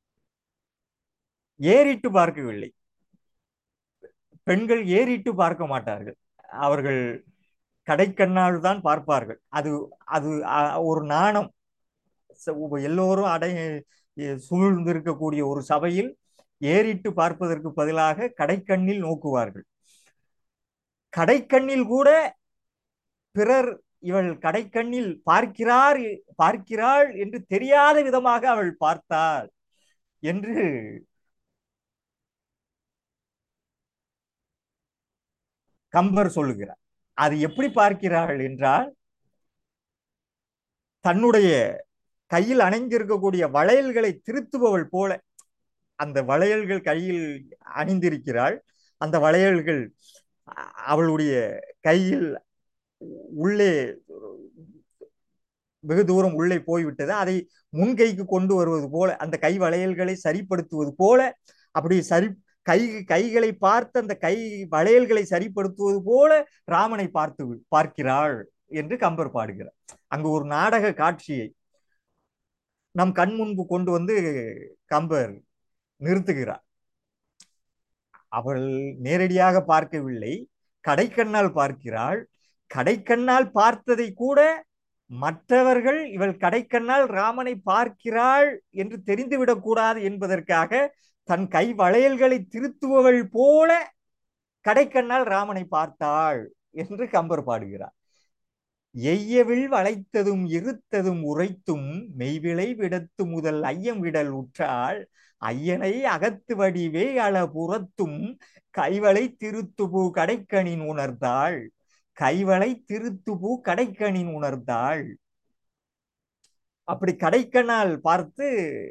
ஏறிட்டு பார்க்கவில்லை பெண்கள் ஏறிட்டு பார்க்க மாட்டார்கள் அவர்கள் கடைக்கண்ணால் தான் பார்ப்பார்கள் அது அது அ- ஒரு நாணம் ச- உ- எல்லோரும் அடை சூழ்ந்திருக்கக்கூடிய ஒரு சபையில் ஏறிட்டு பார்ப்பதற்கு பதிலாக கடைக்கண்ணில் நோக்குவார்கள் கடைக்கண்ணில் கூட பிறர் இவள் கடைக்கண்ணில் பார்க்கிறார் பார்க்கிறாள் என்று தெரியாத விதமாக அவள் பார்த்தாள் என்று கம்பர் சொல்லுகிறார் அது எப்படி பார்க்கிறாள் என்றால் தன்னுடைய கையில் அணிந்திருக்கக்கூடிய வளையல்களை திருத்துபவள் போல அந்த வளையல்கள் கையில் அணிந்திருக்கிறாள் அந்த வளையல்கள் அ- அவளுடைய கையில் உள்ளே வெகு தூரம் உள்ளே போய்விட்டது அதை முன்கைக்கு கொண்டு வருவது போல அந்த கை வளையல்களை சரிப்படுத்துவது போல அப்படி சரி கை கைகளை பார்த்து அந்த கை வளையல்களை சரிப்படுத்துவது போல ராமனை பார்த்து வி- பார்க்கிறாள் என்று கம்பர் பாடுகிறார் அங்கு ஒரு நாடக காட்சியை நம் கண் முன்பு கொண்டு வந்து கம்பர் நிறுத்துகிறார் அவள் நேரடியாக பார்க்கவில்லை கடைக்கண்ணால் பார்க்கிறாள் கடைக்கண்ணால் பார்த்ததை கூட மற்றவர்கள் இவள் கடைக்கண்ணால் ராமனை பார்க்கிறாள் என்று தெரிந்துவிடக் கூடாது என்பதற்காக தன் கை வளையல்களை திருத்துபவள் போல கடைக்கண்ணால் ராமனை பார்த்தாள் என்று கம்பர் பாடுகிறார் எய்யவில் வளைத்ததும் இருத்ததும் உரைத்தும் மெய்விளை விடத்து முதல் ஐயம் விடல் உற்றாள் ஐயனை அகத்து வடிவே அள புறத்தும் கைவளை திருத்துபு கடைக்கணின் உணர்ந்தாள் கைவளை திருத்துபு கடைக்கணின் உணர்ந்தாள் அப்படி கடைக்கண்ணால் பார்த்து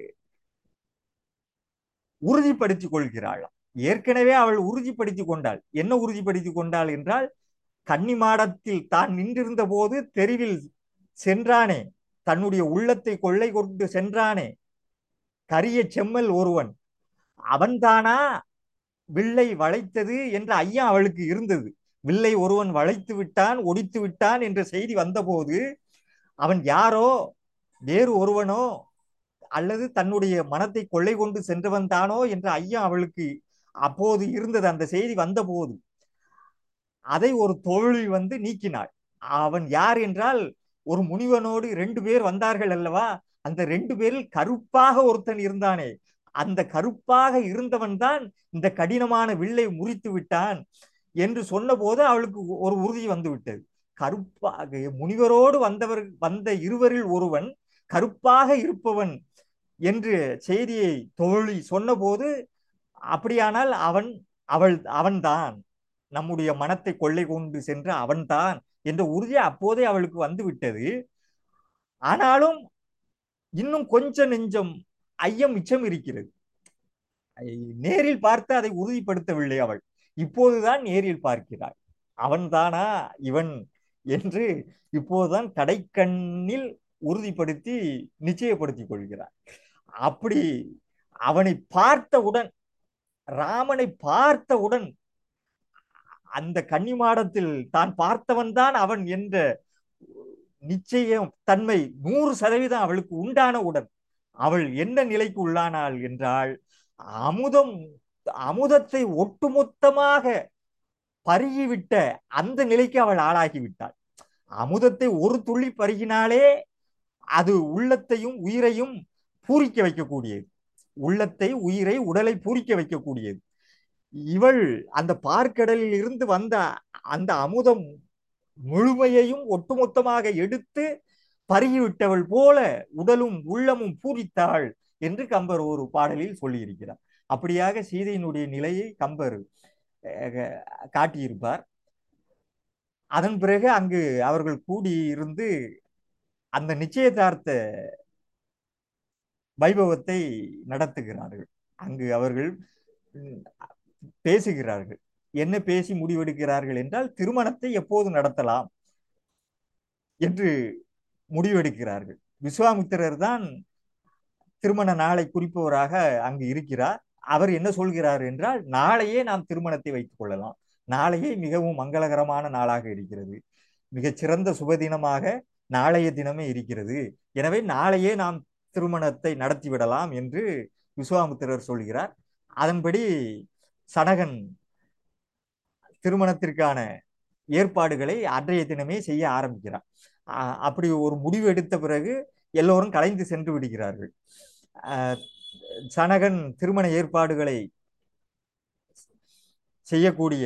உறுதிப்படுத்திக் கொள்கிறாளாம் ஏற்கனவே அவள் உறுதிப்படுத்திக் கொண்டாள் என்ன உறுதிப்படுத்திக் கொண்டாள் என்றால் கன்னி மாடத்தில் தான் நின்றிருந்த போது தெருவில் சென்றானே தன்னுடைய உள்ளத்தை கொள்ளை கொண்டு சென்றானே கரிய செம்மல் ஒருவன் அவன்தானா வில்லை வளைத்தது என்ற ஐயம் அவளுக்கு இருந்தது வில்லை ஒருவன் வளைத்து விட்டான் ஒடித்து விட்டான் என்ற செய்தி வந்தபோது அவன் யாரோ வேறு ஒருவனோ அல்லது தன்னுடைய மனத்தை கொள்ளை கொண்டு சென்றவன் தானோ என்ற ஐயம் அவளுக்கு அப்போது இருந்தது அந்த செய்தி வந்தபோது அதை ஒரு தோழி வந்து நீக்கினாள் அவன் யார் என்றால் ஒரு முனிவனோடு ரெண்டு பேர் வந்தார்கள் அல்லவா அந்த ரெண்டு பேரில் கருப்பாக ஒருத்தன் இருந்தானே அந்த கருப்பாக இருந்தவன் தான் இந்த கடினமான வில்லை முறித்து விட்டான் என்று சொன்னபோது அவளுக்கு ஒரு உறுதி வந்து விட்டது கருப்பாக முனிவரோடு வந்தவர் வந்த இருவரில் ஒருவன் கருப்பாக இருப்பவன் என்று செய்தியை தோழி சொன்னபோது அப்படியானால் அவன் அவள் அவன்தான் நம்முடைய மனத்தை கொள்ளை கொண்டு சென்ற அவன்தான் என்ற உறுதி அப்போதே அவளுக்கு வந்து விட்டது ஆனாலும் இன்னும் கொஞ்ச நெஞ்சம் ஐயம் மிச்சம் இருக்கிறது நேரில் பார்த்து அதை உறுதிப்படுத்தவில்லை அவள் இப்போதுதான் நேரில் பார்க்கிறாள் அவன்தானா இவன் என்று இப்போதுதான் கடைக்கண்ணில் உறுதிப்படுத்தி நிச்சயப்படுத்திக் கொள்கிறார் அப்படி அவனை பார்த்தவுடன் ராமனை பார்த்தவுடன் அந்த கன்னிமாடத்தில் தான் பார்த்தவன் தான் அவன் என்ற நிச்சயம் தன்மை நூறு சதவீதம் அவளுக்கு உண்டானவுடன் அவள் என்ன நிலைக்கு உள்ளானாள் என்றால் அமுதம் அமுதத்தை ஒட்டுமொத்தமாக பருகிவிட்ட அந்த நிலைக்கு அவள் ஆளாகி விட்டாள் அமுதத்தை ஒரு துளி பருகினாலே அது உள்ளத்தையும் உயிரையும் பூரிக்க வைக்கக்கூடியது உள்ளத்தை உயிரை உடலை பூரிக்க வைக்கக்கூடியது இவள் அந்த பார்க்கடலில் இருந்து வந்த அந்த அமுதம் முழுமையையும் ஒட்டுமொத்தமாக எடுத்து பருகிவிட்டவள் போல உடலும் உள்ளமும் பூரித்தாள் என்று கம்பர் ஒரு பாடலில் சொல்லியிருக்கிறார் அப்படியாக சீதையினுடைய நிலையை கம்பர் அஹ், காட்டியிருப்பார் அதன் பிறகு அங்கு அவர்கள் கூடியிருந்து அந்த நிச்சயதார்த்த வைபவத்தை நடத்துகிறார்கள் அங்கு அவர்கள் ம், பேசுகிறார்கள் என்ன பேசி முடிவெடுக்கிறார்கள் என்றால் திருமணத்தை எப்போது நடத்தலாம் என்று முடிவெடுக்கிறார்கள் விஸ்வாமித்திரர் தான் திருமண நாளை குறிப்பவராக அங்கு இருக்கிறார் அவர் என்ன சொல்கிறார் என்றால் நாளையே நாம் திருமணத்தை வைத்துக் கொள்ளலாம் நாளையே மிகவும் மங்களகரமான நாளாக இருக்கிறது மிகச் சிறந்த சுபதினமாக நாளைய தினமே இருக்கிறது எனவே நாளையே நாம் திருமணத்தை நடத்திவிடலாம் என்று விஸ்வாமித்திரர் சொல்கிறார் அதன்படி சனகன் திருமணத்திற்கான ஏற்பாடுகளை அன்றைய தினமே செய்ய ஆரம்பிக்கிறார் ஆஹ் அப்படி ஒரு முடிவு எடுத்த பிறகு எல்லோரும் கலைந்து சென்று விடுகிறார்கள் ஆஹ் சனகன் திருமண ஏற்பாடுகளை செய்யக்கூடிய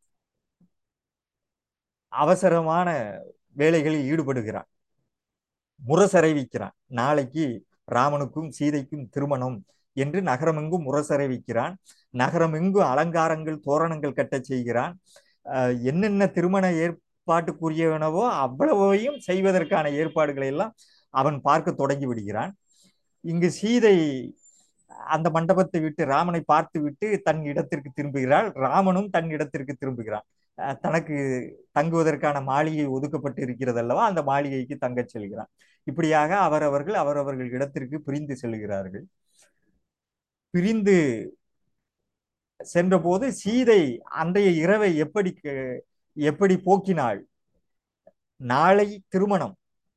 அவசரமான வேலைகளில் ஈடுபடுகிறான் முரசறைவிக்கிறான் நாளைக்கு ராமனுக்கும் சீதைக்கும் திருமணம் என்று நகரமெங்கும் முரசறைவிக்கிறான் நகரமெங்கும் அலங்காரங்கள் தோரணங்கள் கட்டச் செய்கிறான் அஹ் என்னென்ன திருமண ஏற்பாட்டுக்குரியவனவோ அவ்வளவையும் செய்வதற்கான ஏற்பாடுகளை எல்லாம் அவன் பார்க்க தொடங்கி விடுகிறான் இங்கு சீதை அந்த மண்டபத்தை விட்டு ராமனை பார்த்து விட்டு தன் இடத்திற்கு திரும்புகிறாள் ராமனும் தன் இடத்திற்கு திரும்புகிறான் அஹ் தனக்கு தங்குவதற்கான மாளிகை ஒதுக்கப்பட்டு இருக்கிறது அல்லவா அந்த மாளிகைக்கு தங்கச் செல்கிறான் இப்படியாக அவரவர்கள் அவரவர்கள் இடத்திற்கு பிரிந்து செல்கிறார்கள் பிரிந்து சென்றபோது சீதை அன்றைய இரவை எப்படி க- எப்படி போக்கினாள் நாளை திருமணம்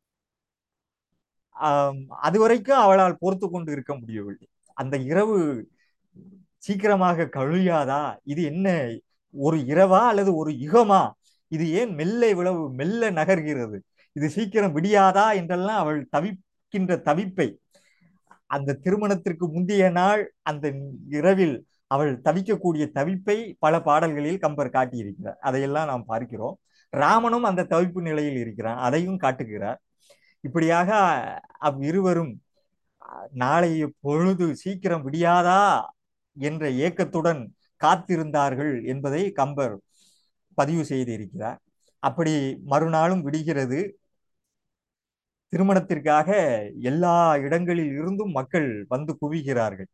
ஆம், அதுவரைக்கும் அவளால் பொறுத்து கொண்டு இருக்க முடியவில்லை அந்த இரவு சீக்கிரமாக கழியாதா இது என்ன ஒரு இரவா அல்லது ஒரு யுகமா இது ஏன் மெல்ல இவ்வளவு மெல்ல நகர்கிறது இது சீக்கிரம் விடியாதா என்றெல்லாம் அவள் தவிக்கின்ற தவிப்பை அந்த திருமணத்திற்கு முந்தைய நாள் அந்த இரவில் அவள் தவிக்கக்கூடிய தவிப்பை பல பாடல்களில் கம்பர் காட்டியிருக்கிறார் அதையெல்லாம் நாம் பார்க்கிறோம் ராமனும் அந்த தவிப்பு நிலையில் இருக்கிறான் அதையும் காட்டுகிறார் இப்படியாக அவ்விருவரும் நாளைய பொழுது சீக்கிரம் விடியாதா என்ற ஏக்கத்துடன் காத்திருந்தார்கள் என்பதை கம்பர் பதிவு செய்திருக்கிறார் அப்படி மறுநாளும் விடுகிறது திருமணத்திற்காக எல்லா இடங்களில் இருந்தும் மக்கள் வந்து குவிகிறார்கள்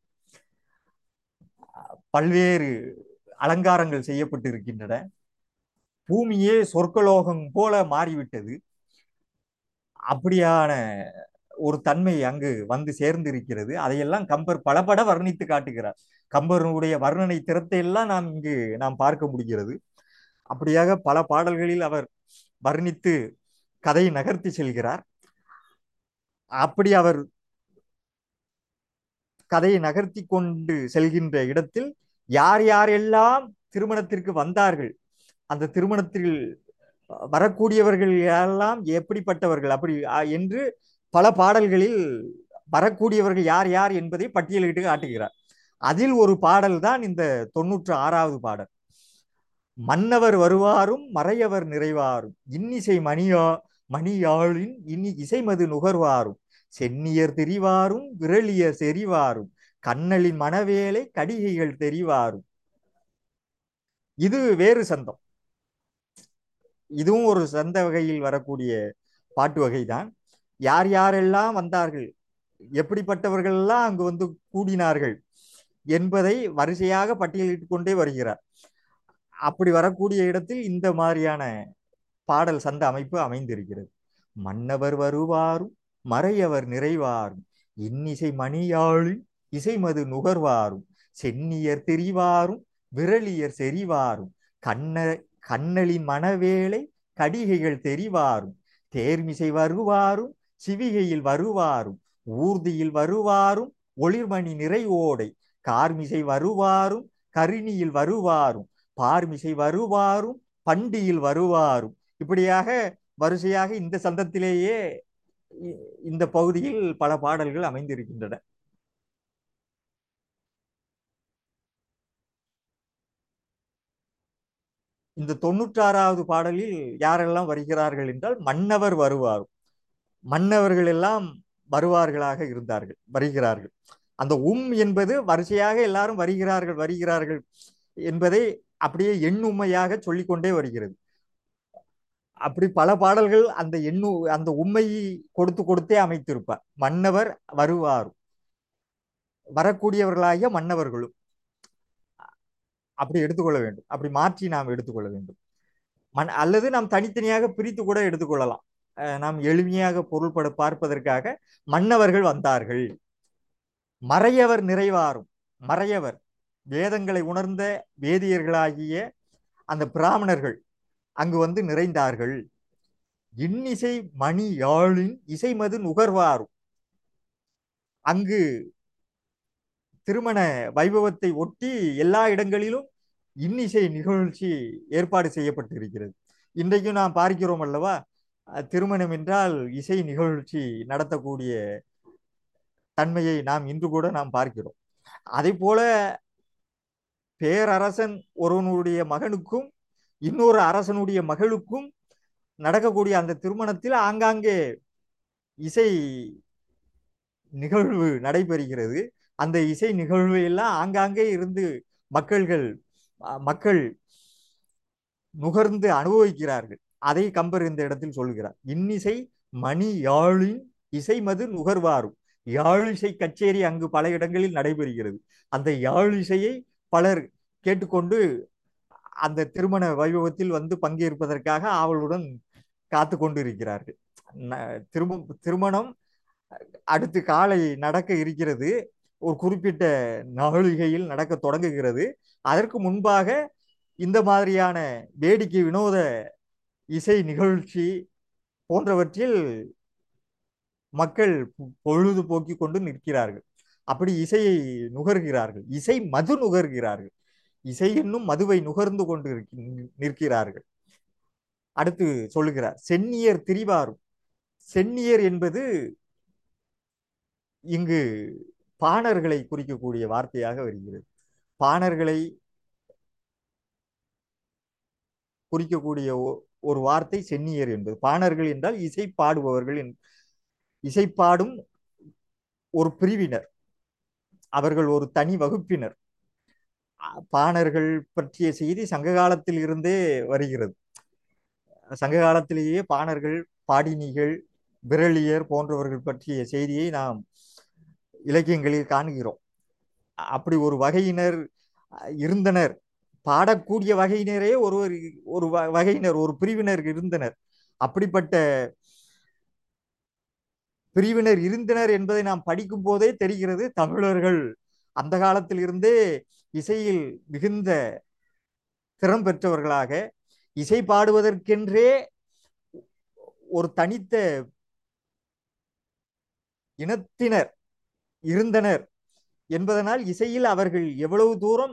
பல்வேறு அலங்காரங்கள் செய்யப்பட்டிருக்கின்றன பூமியே சொர்க்கலோகம் போல மாறிவிட்டது அப்படியான ஒரு தன்மை அங்கு வந்து சேர்ந்திருக்கிறது அதையெல்லாம் கம்பர் பலபட வர்ணித்து காட்டுகிறார் கம்பருடைய வர்ணனை திறத்தை எல்லாம் நாம் இங்கு நாம் பார்க்க முடிகிறது அப்படியாக பல பாடல்களில் அவர் வர்ணித்து கதையை நகர்த்தி செல்கிறார் அப்படி அவர் கதையை நகர்த்தி கொண்டு செல்கின்ற இடத்தில் யார் யாரெல்லாம் திருமணத்திற்கு வந்தார்கள் அந்த திருமணத்தில் வரக்கூடியவர்கள் எல்லாம் எப்படிப்பட்டவர்கள் அப்படி என்று பல பாடல்களில் வரக்கூடியவர்கள் யார் யார் என்பதை பட்டியலிட்டு காட்டுகிறார் அதில் ஒரு பாடல் தான் இந்த தொன்னூற்று ஆறாவது பாடல் மன்னவர் வருவாரும் மறையவர் நிறைவாரும் இன்னிசை மணியா மணியாளின் இனி இசைமது நுகர்வாரும் சென்னியர் தெரிவாரும் விரலியர் செறிவாரும் கண்ணலின் மணவேலை கடிகைகள் தெரிவாரும் இது வேறு சந்தம் இதுவும் ஒரு சந்த வகையில் வரக்கூடிய பாட்டு வகைதான் யார் யாரெல்லாம் வந்தார்கள் எப்படிப்பட்டவர்கள் எல்லாம் அங்கு வந்து கூடினார்கள் என்பதை வரிசையாக பட்டியலிட்டு கொண்டே வருகிறார் அப்படி வரக்கூடிய இடத்தில் இந்த மாதிரியான பாடல் சந்த அமைப்பு அமைந்திருக்கிறது மன்னவர் வருவாரும் மறையவர் நிறைவாரும் இன்னிசை மணியாளின் இசைமது நுகர்வாரும் சென்னியர் தெரிவாரும் விரலியர் செறிவாரும் கண்ண கண்ணலின் மணவேளை கடிகைகள் தெரிவாரும் தேர்மிசை வருவாரும் சிவிகையில் வருவாரும் ஊர்தியில் வருவாரும் ஒளிர்மணி நிறை ஓடை கார்மிசை வருவாரும் கரிணியில் வருவாரும் பார்மிசை வருவாரும் பண்டியில் வருவாரும் இப்படியாக வரிசையாக இந்த சந்தத்திலேயே இ- இந்த பகுதியில் பல பாடல்கள் அமைந்திருக்கின்றன இந்த தொண்ணூற்றாறாவது பாடலில் யாரெல்லாம் வருகிறார்கள் என்றால் மன்னவர் வருவார் மன்னவர்கள் எல்லாம் வருவார்களாக இருந்தார்கள் வருகிறார்கள் அந்த உம் என்பது வரிசையாக எல்லாரும் வருகிறார்கள் வருகிறார்கள் என்பதை அப்படியே எண்ணுமையாக சொல்லிக்கொண்டே வருகிறது அப்படி பல பாடல்கள் அந்த எண்ணு அந்த உண்மையை கொடுத்து கொடுத்தே அமைத்திருப்பார் மன்னவர் வருவார் வரக்கூடியவர்களாகிய மன்னவர்களும் அப்படி எடுத்துக்கொள்ள வேண்டும் அப்படி மாற்றி நாம் எடுத்துக்கொள்ள வேண்டும் மன் அல்லது நாம் தனித்தனியாக பிரித்து கூட எடுத்துக்கொள்ளலாம் அஹ் நாம் எளிமையாக பொருள்பட பார்ப்பதற்காக மன்னவர்கள் வந்தார்கள் மறையவர் நிறைவாரும் மறையவர் வேதங்களை உணர்ந்த வேதியர்களாகிய அந்த பிராமணர்கள் அங்கு வந்து நிறைந்தார்கள் இன்னிசை மணி யாழின் இசைமது நுகர்வாரும் அங்கு திருமண வைபவத்தை ஒட்டி எல்லா இடங்களிலும் இன்னிசை நிகழ்ச்சி ஏற்பாடு செய்யப்பட்டிருக்கிறது இன்றைக்கும் நாம் பார்க்கிறோம் அல்லவா அஹ் திருமணம் என்றால் இசை நிகழ்ச்சி நடத்தக்கூடிய தன்மையை நாம் இன்று கூட நாம் பார்க்கிறோம் அதே போல பேரரசன் ஒருவனுடைய மகனுக்கும் இன்னொரு அரசனுடைய மகளுக்கும் நடக்கக்கூடிய அந்த திருமணத்தில் ஆங்காங்கே இசை நிகழ்வு நடைபெறுகிறது அந்த இசை நிகழ்வு எல்லாம் ஆங்காங்கே இருந்து மக்கள்கள் அஹ், மக்கள் நுகர்ந்து அனுபவிக்கிறார்கள் அதை கம்பர் இந்த இடத்தில் சொல்கிறார் இன்னிசை மணி யாழின் இசைமது நுகர்வாரும் யாழிசை கச்சேரி அங்கு பல இடங்களில் நடைபெறுகிறது அந்த யாழிசையை பலர் கேட்டுக்கொண்டு அந்த திருமண வைபவத்தில் வந்து பங்கேற்பதற்காக ஆவலுடன் காத்து கொண்டு இருக்கிறார்கள் ந- திரும்ப திருமணம் அடுத்து காலை நடக்க இருக்கிறது ஒரு குறிப்பிட்ட நாளிகையில் நடக்க தொடங்குகிறது அதற்கு முன்பாக இந்த மாதிரியான வேடிக்கை வினோத இசை நிகழ்ச்சி போன்றவற்றில் மக்கள் பொ- பொழுது போக்கிக் கொண்டு நிற்கிறார்கள் அப்படி இசையை நுகர்கிறார்கள் இசை மது நுகர்கிறார்கள் இசை என்னும் மதுவை நுகர்ந்து கொண்டு இருக்க- நிற்கிறார்கள் அடுத்து சொல்லுகிறார் சென்னியர் திரிவாரும் சென்னியர் என்பது இங்கு பாணர்களை குறிக்கக்கூடிய வார்த்தையாக வருகிறது பாணர்களை குறிக்கக்கூடிய ஒ- ஒரு வார்த்தை சென்னியர் என்பது பாணர்கள் என்றால் இசை பாடுபவர்கள் என்- இசை பாடும் ஒரு பிரிவினர் அவர்கள் ஒரு தனி வகுப்பினர் அ- பாணர்கள் பற்றிய செய்தி சங்க காலத்தில் இருந்தே வருகிறது சங்க காலத்திலேயே பாணர்கள் பாடினிகள் விரலியர் போன்றவர்கள் பற்றிய செய்தியை நாம் இலக்கியங்களில் காண்கிறோம் அப்படி ஒரு வகையினர் அஹ், இருந்தனர் பாடக்கூடிய வகையினரே ஒருவர் ஒரு வ- வகையினர் ஒரு பிரிவினர் இருந்தனர் அப்படிப்பட்ட பிரிவினர் இருந்தனர் என்பதை நாம் படிக்கும் போதே தெரிகிறது தமிழர்கள் அந்த காலத்தில் இருந்தே இசையில் மிகுந்த திறம் பெற்றவர்களாக இசை பாடுவதற்கென்றே ஒரு தனித்த இனத்தினர் இருந்தனர் என்பதனால் இசையில் அவர்கள் எவ்வளவு தூரம்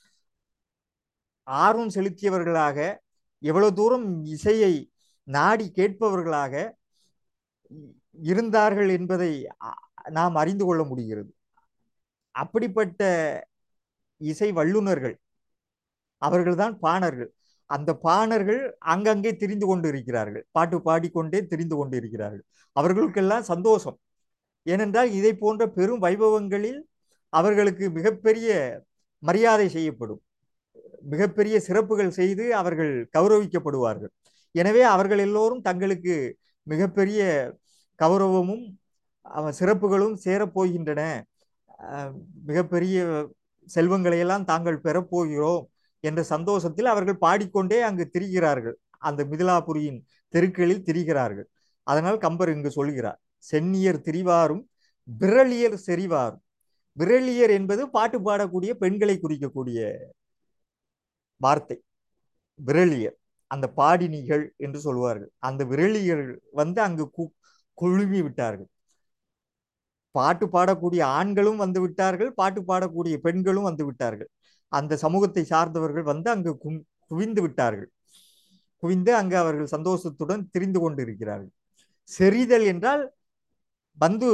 ஆர்வம் செலுத்தியவர்களாக எவ்வளவு தூரம் இசையை நாடி கேட்பவர்களாக இருந்தார்கள் என்பதை அ- நாம் அறிந்து கொள்ள முடிகிறது அப்படிப்பட்ட இசை வல்லுனர்கள் அவர்கள்தான் பாணர்கள் அந்த பாணர்கள் அங்கங்கே திரிந்து கொண்டு இருக்கிறார்கள் பாட்டு பாடிக்கொண்டே திரிந்து கொண்டு இருக்கிறார்கள் அவர்களுக்கெல்லாம் சந்தோஷம் ஏனென்றால் இதை போன்ற பெரும் வைபவங்களில் அவர்களுக்கு மிகப்பெரிய மரியாதை செய்யப்படும் மிகப்பெரிய சிறப்புகள் செய்து அவர்கள் கௌரவிக்கப்படுவார்கள் எனவே அவர்கள் எல்லோரும் தங்களுக்கு மிகப்பெரிய கௌரவமும் அஹ், சிறப்புகளும் சேரப்போகின்றன அஹ், மிகப்பெரிய செல்வங்களை எல்லாம் தாங்கள் பெறப்போகிறோம் என்ற சந்தோஷத்தில் அவர்கள் பாடிக்கொண்டே அங்கு திரிகிறார்கள் அந்த மிதிலாபுரியின் தெருக்களில் திரிகிறார்கள் அதனால் கம்பர் இங்கு சொல்கிறார் சென்னியர் திரிவாரும் விரலியர் செறிவாரும் விரலியர் என்பது பாட்டு பாடக்கூடிய பெண்களை குறிக்கக்கூடிய வார்த்தை விரலியர் அந்த பாடினிகள் என்று சொல்வார்கள் அந்த விரலிகள் வந்து அங்கு கு- குழுமி விட்டார்கள் பாட்டு பாடக்கூடிய ஆண்களும் வந்து விட்டார்கள் பாட்டு பாடக்கூடிய பெண்களும் வந்து விட்டார்கள் அந்த சமூகத்தை சார்ந்தவர்கள் வந்து அங்கு கும்- குவிந்து விட்டார்கள் குவிந்து அங்கு அவர்கள் சந்தோஷத்துடன் திரிந்து கொண்டிருக்கிறார்கள் செறிதல் என்றால் வந்து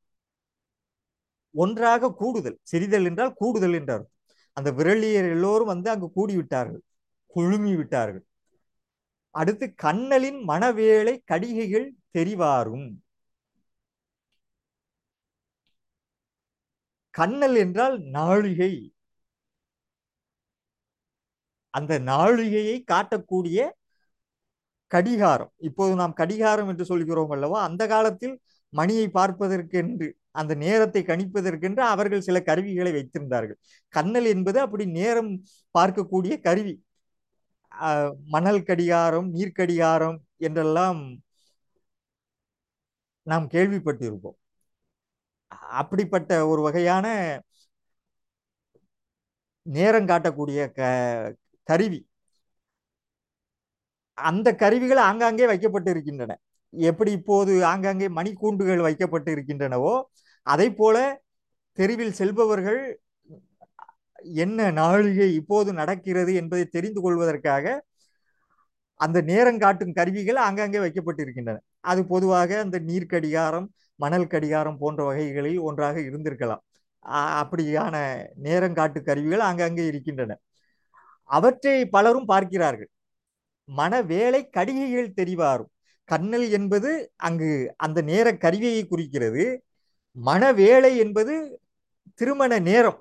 ஒன்றாக கூடுதல் செறிதல் என்றால் கூடுதல் என்றார் அந்த விரலியர் எல்லோரும் வந்து அங்கு கூடி விட்டார்கள் குழுமி விட்டார்கள் அடுத்து கண்ணலின் மணவேளை கடிகைகள் தெரிவாரும் கண்ணல் என்றால் நாழிகை அந்த நாழிகையை காட்டக்கூடிய கடிகாரம் இப்போது நாம் கடிகாரம் என்று சொல்கிறோம் அல்லவா அந்த காலத்தில் மணியை பார்ப்பதற்கென்று அந்த நேரத்தை கணிப்பதற்கென்று அவர்கள் சில கருவிகளை வைத்திருந்தார்கள் கண்ணல் என்பது அப்படி நேரம் பார்க்கக்கூடிய கருவி அஹ், மணல் கடிகாரம் நீர்க்கடிகாரம் என்றெல்லாம் நாம் கேள்விப்பட்டிருப்போம் அப்படிப்பட்ட ஒரு வகையான நேரம் காட்டக்கூடிய க கருவி அந்த கருவிகள் ஆங்காங்கே வைக்கப்பட்டு இருக்கின்றன எப்படி இப்போது ஆங்காங்கே மணிக்கூண்டுகள் வைக்கப்பட்டு இருக்கின்றனவோ அதை போல தெருவில் செல்பவர்கள் என்ன நாழிகை இப்போது நடக்கிறது என்பதை தெரிந்து கொள்வதற்காக அந்த நேரம் காட்டும் கருவிகள் ஆங்காங்கே வைக்கப்பட்டிருக்கின்றன அது பொதுவாக அந்த நீர்க்கடிகாரம் மணல் கடிகாரம் போன்ற வகைகளில் ஒன்றாக இருந்திருக்கலாம் அ- அப்படியான நேரம் காட்டு கருவிகள் ஆங்காங்கே இருக்கின்றன அவற்றை பலரும் பார்க்கிறார்கள் மனவேலை கடிகைகள் தெரிவாரும் கண்ணல் என்பது அங்கு அந்த நேர கருவியை குறிக்கிறது மனவேலை என்பது திருமண நேரம்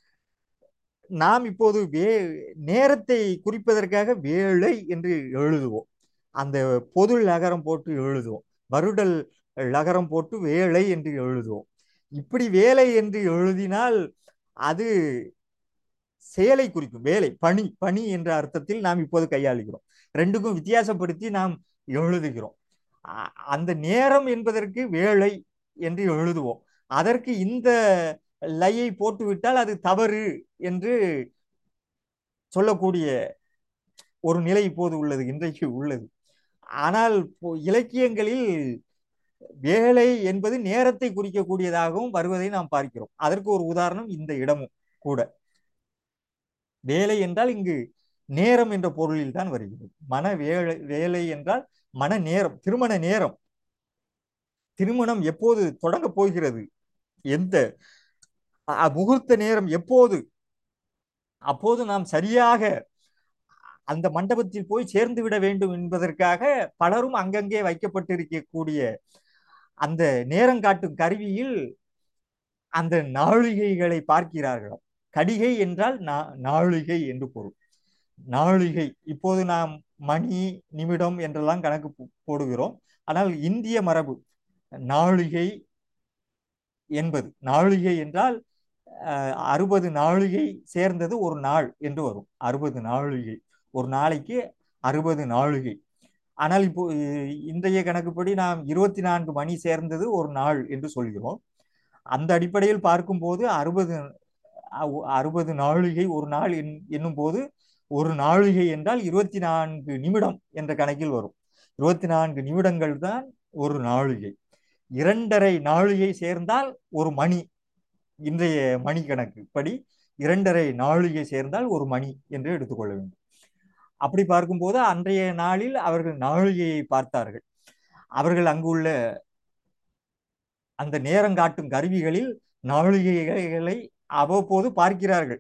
நாம் இப்போது வே நேரத்தை குறிப்பதற்காக வேலை என்று எழுதுவோம் அந்த பொது லகரம் போட்டு எழுதுவோம் வருடல் லகரம் போட்டு வேலை என்று எழுதுவோம் இப்படி வேலை என்று எழுதினால் அது செயலை குறிக்கும் வேலை பணி பணி என்ற அர்த்தத்தில் நாம் இப்போது கையாளுகிறோம் ரெண்டுக்கும் வித்தியாசப்படுத்தி நாம் எழுதுகிறோம் அ- அந்த நேரம் என்பதற்கு வேலை என்று எழுதுவோம் அதற்கு இந்த லையை போட்டுவிட்டால் அது தவறு என்று சொல்லக்கூடிய ஒரு நிலை இப்போது உள்ளது இன்றைக்கு உள்ளது ஆனால் இப்போ இலக்கியங்களில் வேலை என்பது நேரத்தை குறிக்கக்கூடியதாகவும் வருவதை நாம் பார்க்கிறோம் அதற்கு ஒரு உதாரணம் இந்த இடமும் கூட வேலை என்றால் இங்கு நேரம் என்ற பொருளில் தான் வருகிறது மன வேலை வேலை என்றால் மன நேரம் திருமண நேரம் திருமணம் எப்போது தொடங்க போகிறது எந்த அ- முகூர்த்த நேரம் எப்போது அப்போது நாம் சரியாக அந்த மண்டபத்தில் போய் சேர்ந்து விட வேண்டும் என்பதற்காக பலரும் அங்கங்கே வைக்கப்பட்டிருக்கக்கூடிய அந்த நேரம் காட்டும் கருவியில் அந்த நாழிகைகளை பார்க்கிறார்களாம் கடிகை என்றால் நா- நாழிகை என்று பொருள் நாழிகை இப்போது நாம் மணி நிமிடம் என்றெல்லாம் கணக்கு போ- போடுகிறோம் ஆனால் இந்திய மரபு நாழிகை என்பது நாழிகை என்றால் அஹ், அறுபது நாழிகை சேர்ந்தது ஒரு நாள் என்று வரும் அறுபது நாழிகை ஒரு நாளைக்கு அறுபது நாழிகை ஆனால் இப்போ இ- இன்றைய கணக்குப்படி நாம் இருபத்தி நான்கு மணி சேர்ந்தது ஒரு நாள் என்று சொல்கிறோம் அந்த அடிப்படையில் பார்க்கும்போது அறுபது அறுபது நாழிகை ஒரு நாள் என் என்னும் போது ஒரு நாழிகை என்றால் இருபத்தி நான்கு நிமிடம் என்ற கணக்கில் வரும் இருபத்தி நான்கு நிமிடங்கள் தான் ஒரு நாழிகை இரண்டரை நாழிகை சேர்ந்தால் ஒரு மணி இன்றைய மணி கணக்கு படி இரண்டரை நாழிகை சேர்ந்தால் ஒரு மணி என்று எடுத்துக்கொள்ள வேண்டும் அப்படி பார்க்கும்போது அன்றைய நாளில் அவர்கள் நாழிகையை பார்த்தார்கள் அவர்கள் அங்குள்ள அந்த நேரம் காட்டும் கருவிகளில் நாழிகைகளை அவ்வப்போது பார்க்கிறார்கள்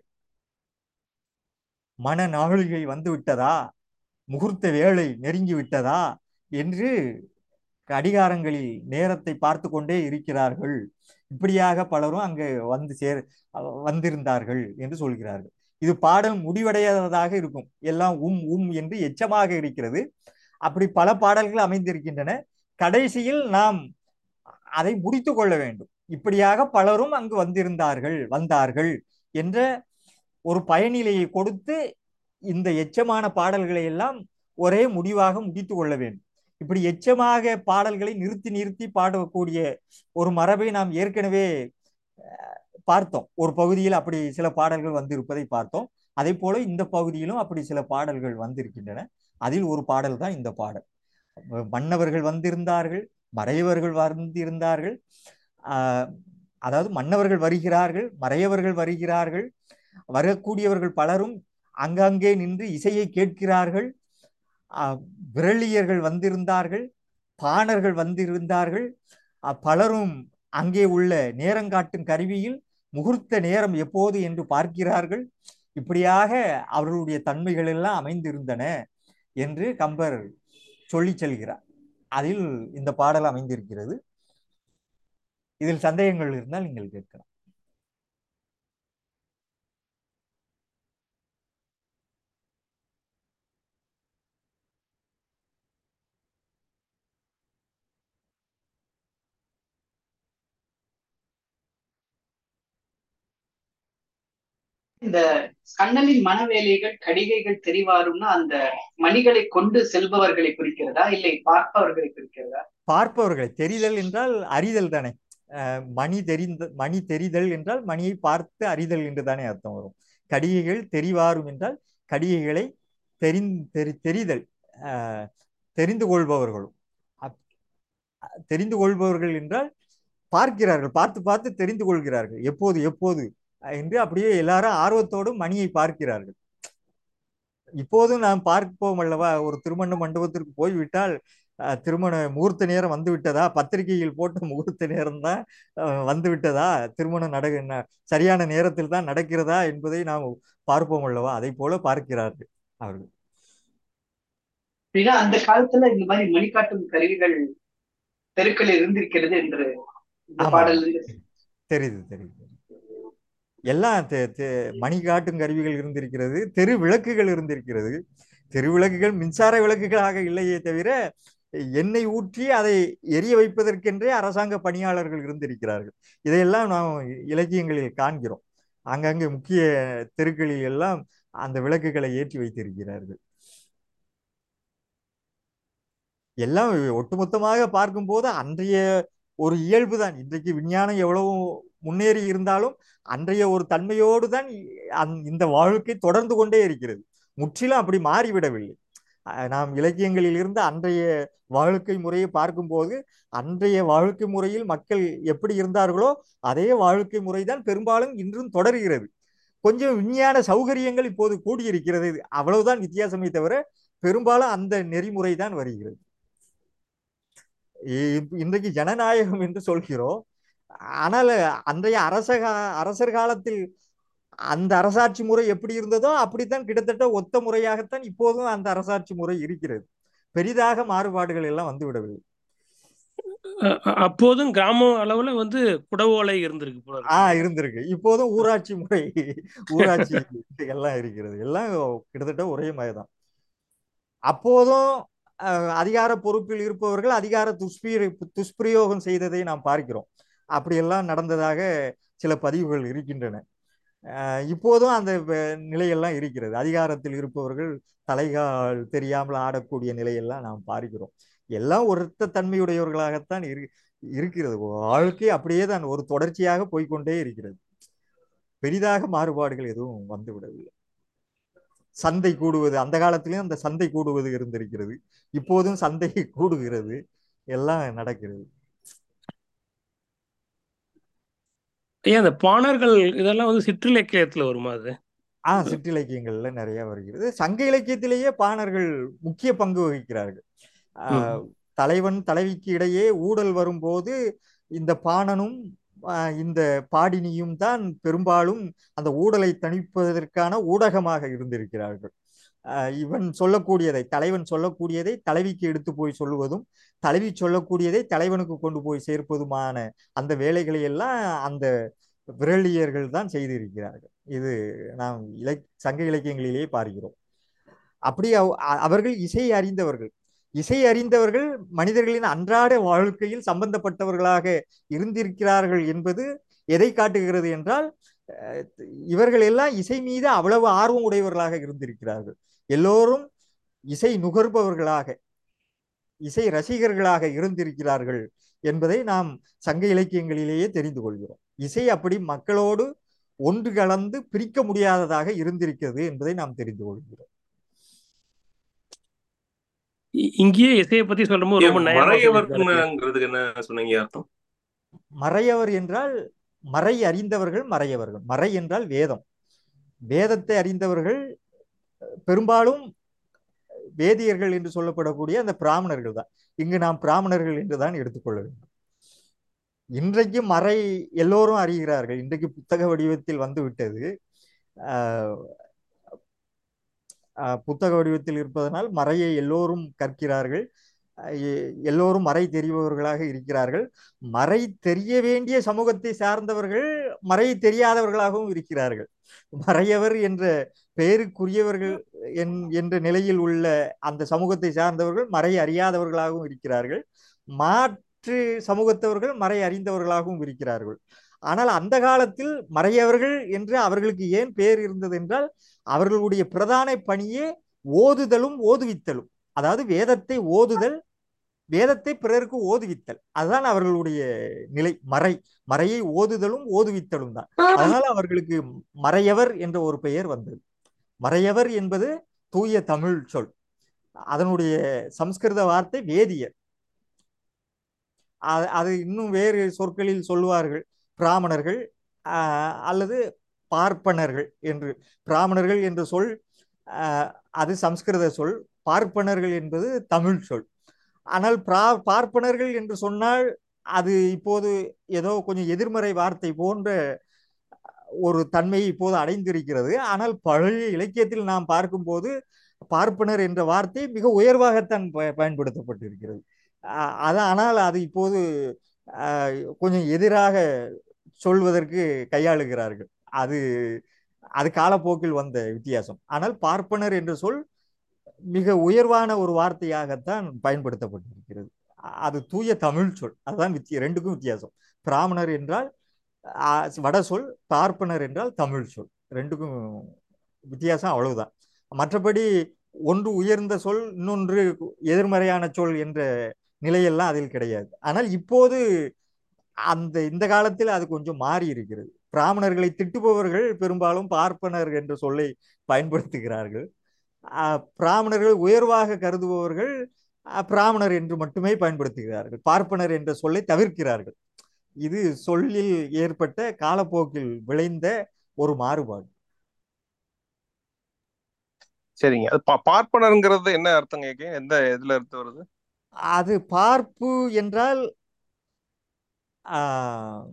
மன நாழிகை வந்து விட்டதா முகூர்த்த வேளை நெருங்கி விட்டதா என்று கடிகாரங்களில் நேரத்தை பார்த்து கொண்டே இருக்கிறார்கள் இப்படியாக பலரும் அங்கு வந்து சேர் வந்திருந்தார்கள் என்று சொல்கிறார்கள் இது பாடல் முடிவடையாததாக இருக்கும் எல்லாம் உம் உம் என்று எச்சமாக இருக்கிறது அப்படி பல பாடல்கள் அமைந்திருக்கின்றன கடைசியில் நாம் அதை முடித்து கொள்ள வேண்டும் இப்படியாக பலரும் அங்கு வந்திருந்தார்கள் வந்தார்கள் என்ற ஒரு பயனிலையை கொடுத்து இந்த எச்சமான பாடல்களை எல்லாம் ஒரே முடிவாக முடித்து கொள்ள வேண்டும் இப்படி எச்சமாக பாடல்களை நிறுத்தி நிறுத்தி பாடக்கூடிய ஒரு மரபை நாம் ஏற்கனவே பார்த்தோம் ஒரு பகுதியில் அப்படி சில பாடல்கள் வந்திருப்பதை பார்த்தோம் அதே போல இந்த பகுதியிலும் அப்படி சில பாடல்கள் வந்திருக்கின்றன அதில் ஒரு பாடல் தான் இந்த பாடல் மன்னவர்கள் வந்திருந்தார்கள் மறையவர்கள் வந்திருந்தார்கள் ஆஹ் அதாவது மன்னவர்கள் வருகிறார்கள் மறையவர்கள் வருகிறார்கள் வரக்கூடியவர்கள் பலரும் அங்கங்கே நின்று இசையை கேட்கிறார்கள் ஆஹ் விரலியர்கள் வந்திருந்தார்கள் பாணர்கள் வந்திருந்தார்கள் அஹ் பலரும் அங்கே உள்ள நேரங்காட்டும் கருவியில் முகூர்த்த நேரம் எப்போது என்று பார்க்கிறார்கள் இப்படியாக அவர்களுடைய தன்மைகள் எல்லாம் அமைந்திருந்தன என்று கம்பர் சொல்லி செல்கிறார் அதில் இந்த பாடல் அமைந்திருக்கிறது இதில் சந்தேகங்கள் இருந்தால் நீங்கள் கேட்கலாம் இந்த கண்ணனின் மனவேலைகள் கடிகைகள் தெரிவாரும்னா அந்த மணிகளை கொண்டு செல்பவர்களை குறிக்கிறதா இல்லை பார்ப்பவர்களை குறிக்கிறதா பார்ப்பவர்களை தெரிதல் என்றால் அறிதல் தானே அஹ் மணி தெரிந்த மணி தெரிதல் என்றால் மணியை பார்த்து அறிதல் என்று தானே அர்த்தம் வரும் கடிகைகள் தெரிவாரும் என்றால் கடிகைகளை தெரிந் தெரி தெரிதல் அஹ் தெரிந்து கொள்பவர்களும் அப்- தெரிந்து கொள்பவர்கள் என்றால் பார்க்கிறார்கள் பார்த்து பார்த்து தெரிந்து கொள்கிறார்கள் எப்போது எப்போது என்று அப்படியே எல்லாரும் ஆர்வத்தோடு மணியை பார்க்கிறார்கள் இப்போதும் நாம் பார்ப்போம் அல்லவா ஒரு திருமண மண்டபத்திற்கு போய்விட்டால் அஹ், திருமண முகூர்த்த நேரம் வந்து விட்டதா பத்திரிகையில் போட்ட முகூர்த்த நேரம் தான் வந்து விட்டதா திருமணம் நட ந- சரியான நேரத்தில் தான் நடக்கிறதா என்பதை நாம் பார்ப்போம் அல்லவா அதை போல பார்க்கிறார்கள் அவர்கள் அப்படின்னா அந்த காலத்துல இந்த மாதிரி மணிக்காட்டும் கருவிகள் தெருக்களில் இருந்திருக்கிறது என்று இந்த ஆமா. பாடல் தெரியுது தெரியுது எல்லாம் தெ- தெ- மணி காட்டும் கருவிகள் இருந்திருக்கிறது தெரு விளக்குகள் இருந்திருக்கிறது தெரு விளக்குகள் மின்சார விளக்குகளாக இல்லையே தவிர எண்ணெய் ஊற்றி அதை எரிய வைப்பதற்கென்றே அரசாங்க பணியாளர்கள் இருந்திருக்கிறார்கள் இதையெல்லாம் நாம் இலக்கியங்களில் காண்கிறோம் அங்கங்கே முக்கிய தெருக்களில் எல்லாம் அந்த விளக்குகளை ஏற்றி வைத்திருக்கிறார்கள் எல்லாம் ஒட்டுமொத்தமாக பார்க்கும்போது அன்றைய ஒரு இயல்பு தான் இன்றைக்கு விஞ்ஞானம் எவ்வளவு முன்னேறி இருந்தாலும் அன்றைய ஒரு தன்மையோடு தான் அந்- இந்த வாழ்க்கை தொடர்ந்து கொண்டே இருக்கிறது முற்றிலும் அப்படி மாறிவிடவில்லை அஹ் நாம் இலக்கியங்களில் இருந்து அன்றைய வாழ்க்கை முறையை பார்க்கும்போது அன்றைய வாழ்க்கை முறையில் மக்கள் எப்படி இருந்தார்களோ அதே வாழ்க்கை முறைதான் பெரும்பாலும் இன்றும் தொடர்கிறது கொஞ்சம் விஞ்ஞான சௌகரியங்கள் இப்போது கூடியிருக்கிறது அவ்வளவுதான் வித்தியாசமே தவிர பெரும்பாலும் அந்த நெறிமுறை தான் வருகிறது இ- இன்றைக்கு ஜனநாயகம் என்று சொல்கிறோம் ஆனால் அன்றைய அரச கா- அரசர் காலத்தில் அந்த அரசாட்சி முறை எப்படி இருந்ததோ அப்படித்தான் கிட்டத்தட்ட ஒத்த முறையாகத்தான் இப்போதும் அந்த அரசாட்சி முறை இருக்கிறது பெரிதாக மாறுபாடுகள் எல்லாம் வந்து விடவில்லை அ- அ- அப்போதும் கிராம அளவுல வந்து குடவோலை இருந்திருக்கு போல ஆ இருக்கு இருந்திருக்கு இப்போதும் ஊராட்சி முறை ஊராட்சி எல்லாம் இருக்கிறது எல்லாம் கிட்டத்தட்ட ஒரே மாதிரிதான் அப்போதும் அஹ், அதிகார பொறுப்பில் இருப்பவர்கள் அதிகார துஷ்பிர துஷ்பிரயோகம் செய்ததை நாம் பார்க்கிறோம் அப்படியெல்லாம் நடந்ததாக சில பதிவுகள் இருக்கின்றன அஹ், இப்போதும் அந்த வ- நிலையெல்லாம் இருக்கிறது அதிகாரத்தில் இருப்பவர்கள் தலைகால் தெரியாமல் ஆடக்கூடிய நிலையெல்லாம் நாம் பார்க்கிறோம் எல்லாம் ஒருத்த தன்மையுடையவர்களாகத்தான் இரு இருக்கிறது வாழ்க்கை அப்படியே தான் ஒரு தொடர்ச்சியாக போய்க்கொண்டே இருக்கிறது பெரிதாக மாறுபாடுகள் எதுவும் வந்து விடவில்லை சந்தை கூடுவது அந்த காலத்திலயும் அந்த சந்தை கூடுவது இருந்திருக்கிறது இப்போதும் சந்தை கூடுகிறது எல்லாம் நடக்கிறது ஐயா அந்த பாணர்கள் இதெல்லாம் வந்து சிற்றிலக்கியத்துல வருமா அது ஆ சிற்றிலக்கியங்கள்ல நிறைய வருகிறது சங்க இலக்கியத்திலேயே பாணர்கள் முக்கிய பங்கு வகிக்கிறார்கள் ம். ஆஹ் தலைவன் தலைவிக்கு இடையே ஊடல் வரும்போது இந்த பாணனும் ஆஹ் இந்த பாடினியும் தான் பெரும்பாலும் அந்த ஊடலை தணிப்பதற்கான ஊடகமாக இருந்திருக்கிறார்கள் ஆஹ் இவன் சொல்லக்கூடியதை தலைவன் சொல்லக்கூடியதை தலைவிக்கு எடுத்து போய் சொல்லுவதும் தலைவி சொல்லக்கூடியதை தலைவனுக்கு கொண்டு போய் சேர்ப்பதுமான அந்த வேலைகளை எல்லாம் அந்த விரலியர்கள் தான் செய்திருக்கிறார்கள் இது நாம் இலக் சங்க இலக்கியங்களிலேயே பார்க்கிறோம் அப்படி அவ- அ- அவர்கள் இசை அறிந்தவர்கள் இசை அறிந்தவர்கள் மனிதர்களின் அன்றாட வாழ்க்கையில் சம்பந்தப்பட்டவர்களாக இருந்திருக்கிறார்கள் என்பது எதை காட்டுகிறது என்றால் அஹ், இவர்கள் எல்லாம் இசை மீது அவ்வளவு ஆர்வம் உடையவர்களாக இருந்திருக்கிறார்கள் எல்லோரும் இசை நுகர்பவர்களாக இசை ரசிகர்களாக இருந்திருக்கிறார்கள் என்பதை நாம் சங்க இலக்கியங்களிலேயே தெரிந்து கொள்கிறோம் இசை அப்படி மக்களோடு ஒன்று கலந்து பிரிக்க முடியாததாக இருந்திருக்கிறது என்பதை நாம் தெரிந்து கொள்கிறோம் இ- இங்கேயே இசையை பத்தி சொல்லும்போது ரொம்ப நயமா சொல்லியிருக்காரு ஐயா. மறையவர்ங்கிறதுக்கு என்ன சொன்னீங்க அர்த்தம் மறையவர் என்றால் மறை அறிந்தவர்கள் மறையவர்கள் மறை என்றால் வேதம் வேதத்தை அறிந்தவர்கள் பெரும்பாலும் வேதியர்கள் என்று சொல்லப்படக்கூடிய அந்த பிராமணர்கள் தான் இங்கு நாம் பிராமணர்கள் என்று தான் எடுத்துக்கொள்ள வேண்டும் இன்றைக்கு மறை எல்லோரும் அறிகிறார்கள் இன்றைக்கு புத்தக வடிவத்தில் வந்து விட்டது ஆஹ் ஆஹ் புத்தக வடிவத்தில் இருப்பதனால் மறையை எல்லோரும் கற்கிறார்கள் அஹ் எ- எல்லோரும் மறை தெரிபவர்களாக இருக்கிறார்கள் மறை தெரிய வேண்டிய சமூகத்தை சார்ந்தவர்கள் மறை தெரியாதவர்களாகவும் இருக்கிறார்கள் மறையவர் என்ற பெயருக்குரியவர்கள் என்- என்ற நிலையில் உள்ள அந்த சமூகத்தை சார்ந்தவர்கள் மறை அறியாதவர்களாகவும் இருக்கிறார்கள் மாற்று சமூகத்தவர்கள் மறை அறிந்தவர்களாகவும் இருக்கிறார்கள் ஆனால் அந்த காலத்தில் மறையவர்கள் என்று அவர்களுக்கு ஏன் பெயர் இருந்தது என்றால் அவர்களுடைய பிரதான பணியே ஓதுதலும் ஓதுவித்தலும் அதாவது வேதத்தை ஓதுதல் வேதத்தை பிறருக்கு ஓதுவித்தல் அதுதான் அவர்களுடைய நிலை மறை மறையை ஓதுதலும் ஓதுவித்தலும் தான் அதனால அவர்களுக்கு மறையவர் என்ற ஒரு பெயர் வந்தது மறையவர் என்பது தூய தமிழ் சொல் அதனுடைய சம்ஸ்கிருத வார்த்தை வேதியர் அது அது இன்னும் வேறு சொற்களில் சொல்லுவார்கள் பிராமணர்கள் ஆஹ், அல்லது பார்ப்பனர்கள் என்று பிராமணர்கள் என்ற சொல் ஆஹ், அது சம்ஸ்கிருத சொல் பார்ப்பனர்கள் என்பது தமிழ் சொல் ஆனால் பிரா பார்ப்பனர்கள் என்று சொன்னால் அது இப்போது ஏதோ கொஞ்சம் எதிர்மறை வார்த்தை போன்ற ஒரு தன்மையை இப்போது அடைந்திருக்கிறது ஆனால் பழைய இலக்கியத்தில் நாம் பார்க்கும்போது பார்ப்பனர் என்ற வார்த்தை மிக உயர்வாகத்தான் ப- பயன்படுத்தப்பட்டிருக்கிறது அ- அது ஆனால் அது இப்போது அஹ், கொஞ்சம் எதிராக சொல்வதற்கு கையாளுகிறார்கள் அது அது காலப்போக்கில் வந்த வித்தியாசம் ஆனால் பார்ப்பனர் என்ற சொல் மிக உயர்வான ஒரு வார்த்தையாகத்தான் பயன்படுத்தப்பட்டிருக்கிறது அ- அது தூய தமிழ் சொல் அதுதான் வித்திய ரெண்டுக்கும் வித்தியாசம் பிராமணர் என்றால் ஆ, வட சொல் பார்ப்பனர் என்றால் தமிழ் சொல் ரெண்டுக்கும் வித்தியாசம் அவ்வளவுதான் மற்றபடி ஒன்று உயர்ந்த சொல் இன்னொன்று எதிர்மறையான சொல் என்ற நிலையெல்லாம் அதில் கிடையாது ஆனால் இப்போது அந்த இந்த காலத்தில் அது கொஞ்சம் மாறி இருக்கிறது பிராமணர்களை திட்டுபவர்கள் பெரும்பாலும் பார்ப்பனர் என்ற சொல்லை பயன்படுத்துகிறார்கள் ஆஹ் பிராமணர்கள் உயர்வாக கருதுபவர்கள் ஆஹ் பிராமணர் என்று மட்டுமே பயன்படுத்துகிறார்கள் பார்ப்பனர் என்ற சொல்லை தவிர்க்கிறார்கள் இது சொல்லில் ஏற்பட்ட காலப்போக்கில் விளைந்த ஒரு மாறுபாடு சரிங்க அது பா- பார்ப்பனருங்கிறது என்ன அர்த்தங்க கேக்க எந்த இதுல இருந்து வருது அது பார்ப்பு என்றால் ஆஹ்,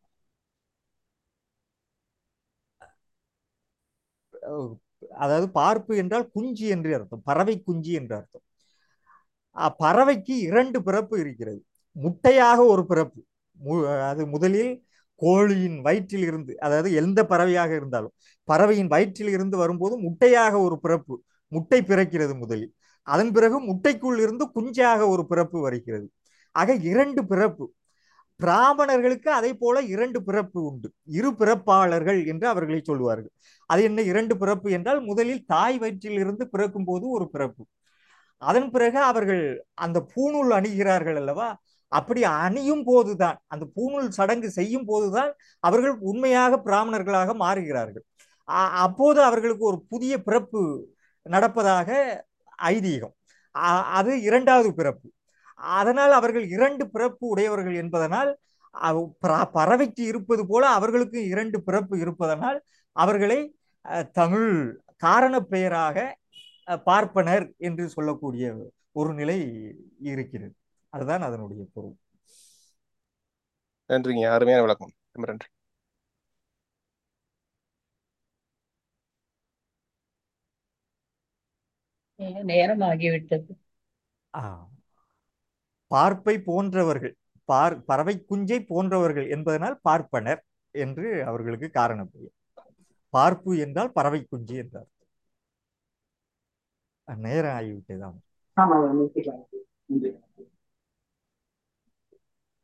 அதாவது பார்ப்பு என்றால் குஞ்சு என்று அர்த்தம் பறவை குஞ்சு என்று அர்த்தம் அஹ், பறவைக்கு இரண்டு பிறப்பு இருக்கிறது முட்டையாக ஒரு பிறப்பு மு- அது முதலில் கோழியின் வயிற்றில் இருந்து அதாவது எந்த பறவையாக இருந்தாலும் பறவையின் வயிற்றில் இருந்து வரும்போது முட்டையாக ஒரு பிறப்பு முட்டை பிறக்கிறது முதலில் அதன் பிறகு முட்டைக்குள் இருந்து குஞ்சாக ஒரு பிறப்பு வருகிறது ஆக இரண்டு பிறப்பு பிராமணர்களுக்கு அதே போல இரண்டு பிறப்பு உண்டு இரு பிறப்பாளர்கள் என்று அவர்களை சொல்லுவார்கள் அது என்ன இரண்டு பிறப்பு என்றால் முதலில் தாய் வயிற்றில் இருந்து பிறக்கும் போது ஒரு பிறப்பு அதன் பிறகு அவர்கள் அந்த பூணூல் அணிகிறார்கள் அல்லவா அப்படி அணியும் போதுதான் அந்த பூணூல் சடங்கு செய்யும் போதுதான் அவர்கள் உண்மையாக பிராமணர்களாக மாறுகிறார்கள் அ- அப்போது அவர்களுக்கு ஒரு புதிய பிறப்பு நடப்பதாக ஐதீகம் அ- அது இரண்டாவது பிறப்பு அதனால் அவர்கள் இரண்டு பிறப்பு உடையவர்கள் என்பதனால் அவ்- பற- பறவைக்கு இருப்பது போல அவர்களுக்கு இரண்டு பிறப்பு இருப்பதனால் அவர்களை அஹ், தமிழ் காரணப் பெயராக அஹ், பார்ப்பனர் என்று சொல்லக்கூடிய ஒரு நிலை இருக்கிறது அதுதான் அதனுடைய பொருள் நன்றிங்க அருமையான விளக்கம் ரொம்ப நன்றி நேரம் ஆகிவிட்டது ஆ. பார்ப்பை போன்றவர்கள் பார் பறவை குஞ்சை போன்றவர்கள் என்பதனால் பார்ப்பனர் என்று அவர்களுக்கு காரணம் பெயர் பார்ப்பு என்றால் பறவை குஞ்சு என்றார் நேரம் ஆகிவிட்டதாம் ஆமா